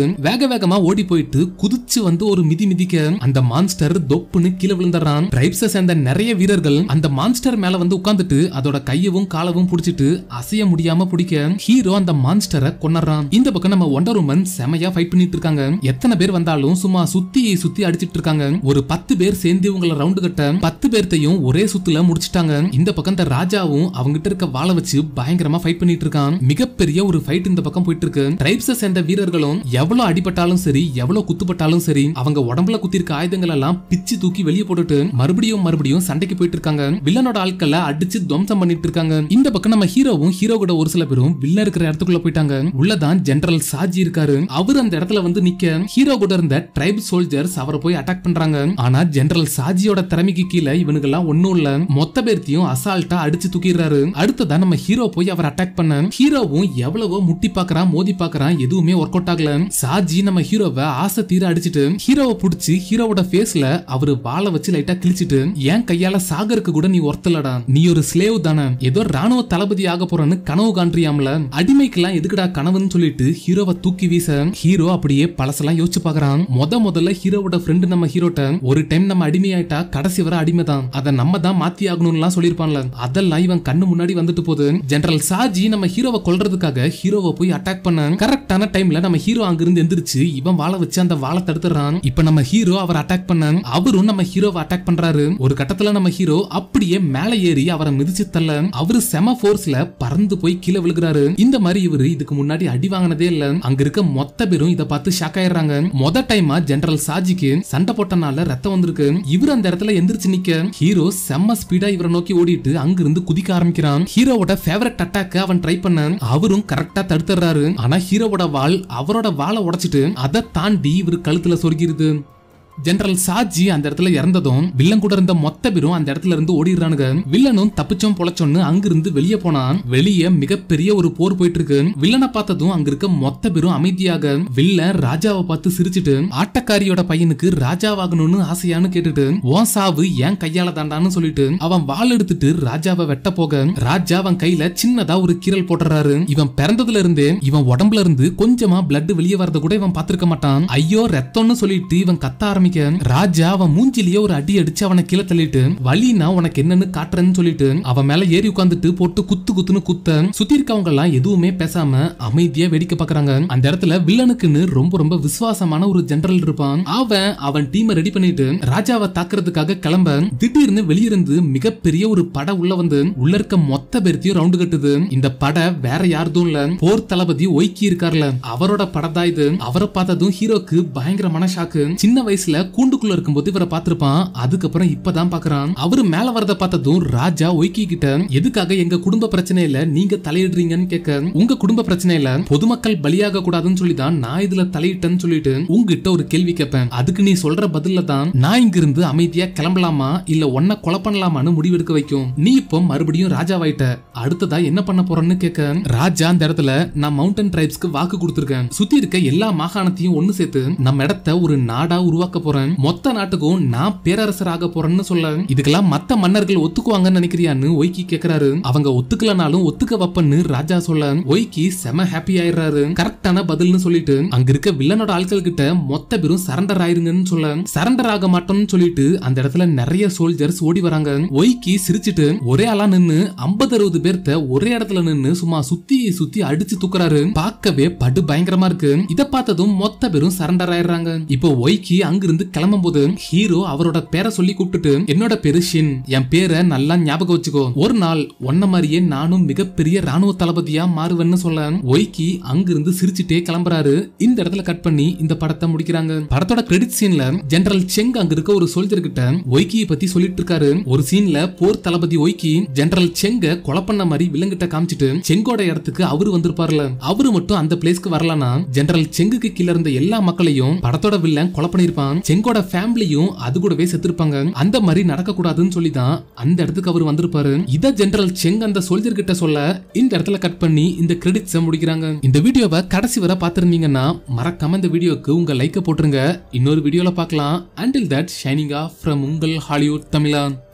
வேக வேகமா ஓடி போயிட்டு குதிச்சு வந்து ஒரு மிதி மிதிக்க அந்த மான்ஸ்டர் தொப்புன்னு கீழே விழுந்துடுறான் ட்ரைப்ஸை சேர்ந்த நிறைய வீரர்கள் அந்த மான்ஸ்டர் மேல வந்து உட்கார்ந்துட்டு அதோட கையவும் காலவும் புடிச்சிட்டு அசைய முடியாம பிடிக்க ஹீரோ அந்த மான்ஸ்டரை கொன்னறான் இந்த பக்கம் நம்ம ஒண்டர் உமன் செமையா ஃபைட் பண்ணிட்டு இருக்காங்க எத்தனை பேர் வந்தாலும் சும்மா சுத்தி சுத்தி அடிச்சிட்டு இருக்காங்க ஒரு பத்து பேர் சேர்ந்து இவங்கள ரவுண்டு கட்ட பத்து பேர்த்தையும் ஒரே சுத்துல முடிச்சிட்டாங்க இந்த பக்கம் இந்த ராஜாவும் அவங்கிட்ட இருக்க வாளை வச்சு பயங்கரமா ஃபைட் பண்ணிட்டு இருக்கான் மிகப்பெரிய ஒரு ஃபைட் இந்த பக்கம் போயிட்டு இருக்கு ட்ரைப்ஸை சேர்ந்த வீரர்களும் எவ்வளவு அடிபட்டாலும் சரி எவ்வளவு குத்துப்பட்டாலும் சரி அவங்க உடம்புல குத்திருக்க ஆயுதங்கள் எல்லாம் பிச்சு தூக்கி வெளியே போட்டுட்டு மறுபடியும் மறுபடியும் சண்டைக்கு போயிட்டு இருக்காங்க வில்லனோட ஆட்களை அடிச்சு துவம்சம் பண்ணிட்டு இருக்காங்க இந்த பக்கம் நம்ம ஹீரோவும் ஹீரோ கூட ஒரு சில பேரும் வில்ல இருக்கிற இடத்துக்குள்ள போயிட்டாங்க உள்ளதான் ஜெனரல் சாஜி இருக்காரு அவர் அந்த இடத்துல வந்து நிக்க ஹீரோ கூட இருந்த ட்ரைப் சோல்ஜர்ஸ் அவரை போய் அட்டாக் பண்றாங்க ஆனா ஜெனரல் சாஜியோட திறமைக்கு கீழே இவனுக்கு எல்லாம் ஒண்ணும் இல்ல மொத்த பேர்த்தையும் அசால்ட்டா அடிச்சு தூக்கிடுறாரு அடுத்ததா நம்ம ஹீரோ போய் அவர் அட்டாக் பண்ண ஹீரோவும் எவ்வளவோ முட்டி பாக்குறான் மோதி பாக்குறான் எதுவுமே ஒர்க் அவுட் ஆகல சாஜி நம்ம ஹீரோவை ஆசை தீர அடிச்சிட்டு ஹீரோவை புடிச்சு ஹீரோவோட ஃபேஸ்ல அவரு வாளை வச்சு லைட்டா கிழிச்சிட்டு என் கையால சாகருக்கு கூட நீ ஒர்த்தலடா நீ ஒரு ஸ்லேவ் தானே ஏதோ ராணுவ தளபதி ஆக போறன்னு கனவு காண்றியாம்ல அடிமைக்கெல்லாம் எதுக்குடா கனவுன்னு சொல்லிட்டு ஹீரோவை தூக்கி வீச ஹீரோ அப்படியே பழசெல்லாம் யோசிச்சு பாக்குறான் முத முதல்ல ஹீரோவோட ஃப்ரெண்டு நம்ம ஹீரோட்ட ஒரு டைம் நம்ம அடிமையாயிட்டா கடைசி வரை அடிமை தான் அதை நம்ம தான் மாத்தி ஆகணும்லாம் சொல்லியிருப்பான்ல அதெல்லாம் இவன் கண்ணு முன்னாடி வந்துட்டு போகுது ஜெனரல் சாஜி நம்ம ஹீரோவை கொல்றதுக்காக ஹீரோவை போய் அட்டாக் பண்ண கரெக்டான டைம்ல நம்ம ஹீரோ அங்கிருந்து எந்திரிச்சு இவன் வாழை வச்சு அந்த வாழை தடுத்துறான் இப்ப நம்ம ஹீரோ அவர் அட்டாக் பண்ண அவரும் நம்ம ஹீரோவை அட்டாக் பண்றாரு ஒரு கட்டத்துல நம்ம ஹீரோ அப்படியே மேல ஏறி அவரை மிதிச்சு தள்ள அவரு செம போர்ஸ்ல பறந்து போய் கீழே விழுகிறாரு இந்த மாதிரி இவரு இதுக்கு முன்னாடி அடி வாங்கினதே இல்ல அங்க இருக்க மொத்த பேரும் இத பார்த்து ஷாக் ஆயிடுறாங்க மொத டைமா ஜெனரல் சாஜிக்கு சண்டை போட்டனால ரத்தம் வந்திருக்கு இவர் அந்த இடத்துல எந்திரிச்சு நிக்க ஹீரோ செம்ம ஸ்பீடா இவரை நோக்கி ஓடிட்டு அங்கிருந்து குதிக்க ஆரம்பிக்கிறான் ஹீரோவோட ஃபேவரட் அட்டாக்க அவன் ட்ரை பண்ண அவரும் கரெக்டா தடுத்துறாரு ஆனா ஹீரோவோட வாள் அவரோட வாளை உடைச்சிட்டு அதை தாண்டி இவர் கழுத்துல சொருகிருது ஜெனரல் சாஜி அந்த இடத்துல இறந்ததும் வில்லன் கூட இருந்த மொத்த பேரும் அந்த இடத்துல இருந்து ஓடிடுறானுங்க வில்லனும் தப்பிச்சோம் பொழைச்சோன்னு அங்கிருந்து வெளியே போனான் வெளியே மிகப்பெரிய ஒரு போர் போயிட்டு இருக்கு வில்லனை பார்த்ததும் அங்க இருக்க மொத்த பேரும் அமைதியாக வில்லன் ராஜாவை பார்த்து சிரிச்சிட்டு ஆட்டக்காரியோட பையனுக்கு ராஜாவாகணும்னு ஆசையான்னு கேட்டுட்டு உன் சாவு ஏன் கையால தாண்டான்னு சொல்லிட்டு அவன் வாள் எடுத்துட்டு ராஜாவை வெட்ட போக ராஜா அவன் கையில சின்னதா ஒரு கீரல் போட்டுறாரு இவன் பிறந்ததுல இருந்தே இவன் உடம்புல இருந்து கொஞ்சமா பிளட் வெளியே வரத கூட இவன் பார்த்திருக்க மாட்டான் ஐயோ ரத்தம்னு சொல்லிட்டு இவன் கத்த ஆரம்பிக்க ராஜா அவன் மூஞ்சிலேயே ஒரு அடி அடிச்சு அவனை கீழே தள்ளிட்டு வலினா உனக்கு என்னன்னு காட்டுறேன்னு சொல்லிட்டு அவன் மேல ஏறி உட்காந்துட்டு போட்டு குத்து குத்துன்னு குத்த சுத்தி இருக்கவங்க எல்லாம் எதுவுமே பேசாம அமைதியா வேடிக்கை பாக்குறாங்க அந்த இடத்துல வில்லனுக்குன்னு ரொம்ப ரொம்ப விசுவாசமான ஒரு ஜெனரல் இருப்பான் அவன் அவன் டீமை ரெடி பண்ணிட்டு ராஜாவை தாக்குறதுக்காக கிளம்ப திடீர்னு வெளியிருந்து மிகப்பெரிய ஒரு படை உள்ள வந்து உள்ள இருக்க மொத்த பேர்த்தையும் ரவுண்டு கட்டுது இந்த படை வேற யாருதும் இல்ல போர் தளபதி ஒய்க்கி இருக்கார்ல அவரோட படம் தான் இது அவரை பார்த்ததும் ஹீரோக்கு பயங்கரமான ஷாக்கு சின்ன வயசுல கூண்டுக்குள்ள இருக்கும்போது இவரை பார்த்திருப்பான் அதுக்கப்புறம் இப்பதான் பாக்குறான் அவரு மேல வரத பார்த்ததும் ராஜா ஒய்க்கி கிட்ட எதுக்காக எங்க குடும்ப பிரச்சனையில நீங்க தலையிடுறீங்கன்னு கேட்க உங்க குடும்ப பிரச்சனையில பொதுமக்கள் பலியாக கூடாதுன்னு சொல்லி தான் நான் இதுல தலையிட்டேன்னு சொல்லிட்டு உங்ககிட்ட ஒரு கேள்வி கேட்பேன் அதுக்கு நீ சொல்ற பதில்ல தான் நான் இங்க இருந்து அமைதியா கிளம்பலாமா இல்ல ஒன்ன கொலை பண்ணலாமான்னு முடிவெடுக்க வைக்கும் நீ இப்போ மறுபடியும் ராஜாவாயிட்ட அடுத்ததா என்ன பண்ண போறேன்னு கேட்க ராஜா அந்த இடத்துல நான் மவுண்டன் டிரைப்ஸ்க்கு வாக்கு கொடுத்திருக்கேன் சுத்தி இருக்க எல்லா மாகாணத்தையும் ஒண்ணு சேர்த்து நம்ம இடத்த ஒரு நாடா உருவாக்க போறேன் மொத்த நாட்டுக்கும் நான் பேரரசர் ஆக போறேன்னு சொல்ல இதுக்கெல்லாம் மத்த மன்னர்கள் ஒத்துக்குவாங்கன்னு நினைக்கிறியான்னு ஒய்க்கி கேக்குறாரு அவங்க ஒத்துக்கலனாலும் ஒத்துக்க வப்பன்னு ராஜா சொல்ல ஒய்க்கி செம ஹாப்பி ஆயிடுறாரு கரெக்டான பதில்னு சொல்லிட்டு அங்க இருக்க வில்லனோட ஆட்கள் கிட்ட மொத்த பேரும் சரண்டர் ஆயிருங்கன்னு சொல்ல சரண்டர் ஆக மாட்டோம்னு சொல்லிட்டு அந்த இடத்துல நிறைய சோல்ஜர்ஸ் ஓடி வராங்க ஒய்க்கி சிரிச்சிட்டு ஒரே ஆளா நின்னு ஐம்பது அறுபது பேர்த்த ஒரே இடத்துல நின்னு சும்மா சுத்தி சுத்தி அடிச்சு தூக்குறாரு பார்க்கவே படு பயங்கரமா இருக்கு இத பார்த்ததும் மொத்த பேரும் சரண்டர் ஆயிடுறாங்க இப்போ ஒய்க்கி அங்கிருந்து கிளம்பும் போது ஹீரோ அவரோட பேரை சொல்லி கூப்பிட்டுட்டு என்னோட பேரு ஷின் என் பேரை நல்லா ஞாபகம் வச்சுக்கோ ஒரு நாள் ஒன்ன மாதிரியே நானும் மிகப்பெரிய ராணுவ தளபதியா மாறுவேன்னு சொல்ல ஒய்க்கி அங்கிருந்து சிரிச்சுட்டே கிளம்புறாரு இந்த இடத்துல கட் பண்ணி இந்த படத்தை முடிக்கிறாங்க படத்தோட கிரெடிட் சீன்ல ஜெனரல் செங் அங்க இருக்க ஒரு சோல்ஜர் கிட்ட ஒய்க்கியை பத்தி சொல்லிட்டு இருக்காரு ஒரு சீன்ல போர் தளபதி ஒய்க்கி ஜெனரல் செங்க கொலை பண்ண மாதிரி விலங்கிட்ட காமிச்சிட்டு செங்கோட இடத்துக்கு அவரு வந்திருப்பார்ல அவரு மட்டும் அந்த பிளேஸ்க்கு வரலனா ஜெனரல் செங்குக்கு கீழ இருந்த எல்லா மக்களையும் படத்தோட வில்லன் கொலை பண்ணிருப்பான் செங்கோட ஃபேமிலியும் அது கூடவே செத்துருப்பாங்க அந்த மாதிரி நடக்க கூடாதுன்னு சொல்லி தான் அந்த இடத்துக்கு அவர் வந்திருப்பாரு இத ஜெனரல் செங் அந்த சோல்ஜர் கிட்ட சொல்ல இந்த இடத்துல கட் பண்ணி இந்த கிரெடிட்ஸை முடிக்கிறாங்க இந்த வீடியோவை கடைசி வரை பார்த்திருந்தீங்கன்னா மறக்காம இந்த வீடியோக்கு உங்க லைக்க போட்டுருங்க இன்னொரு வீடியோல பார்க்கலாம் until that signing off from உங்கள் ஹாலிவுட் தமிழா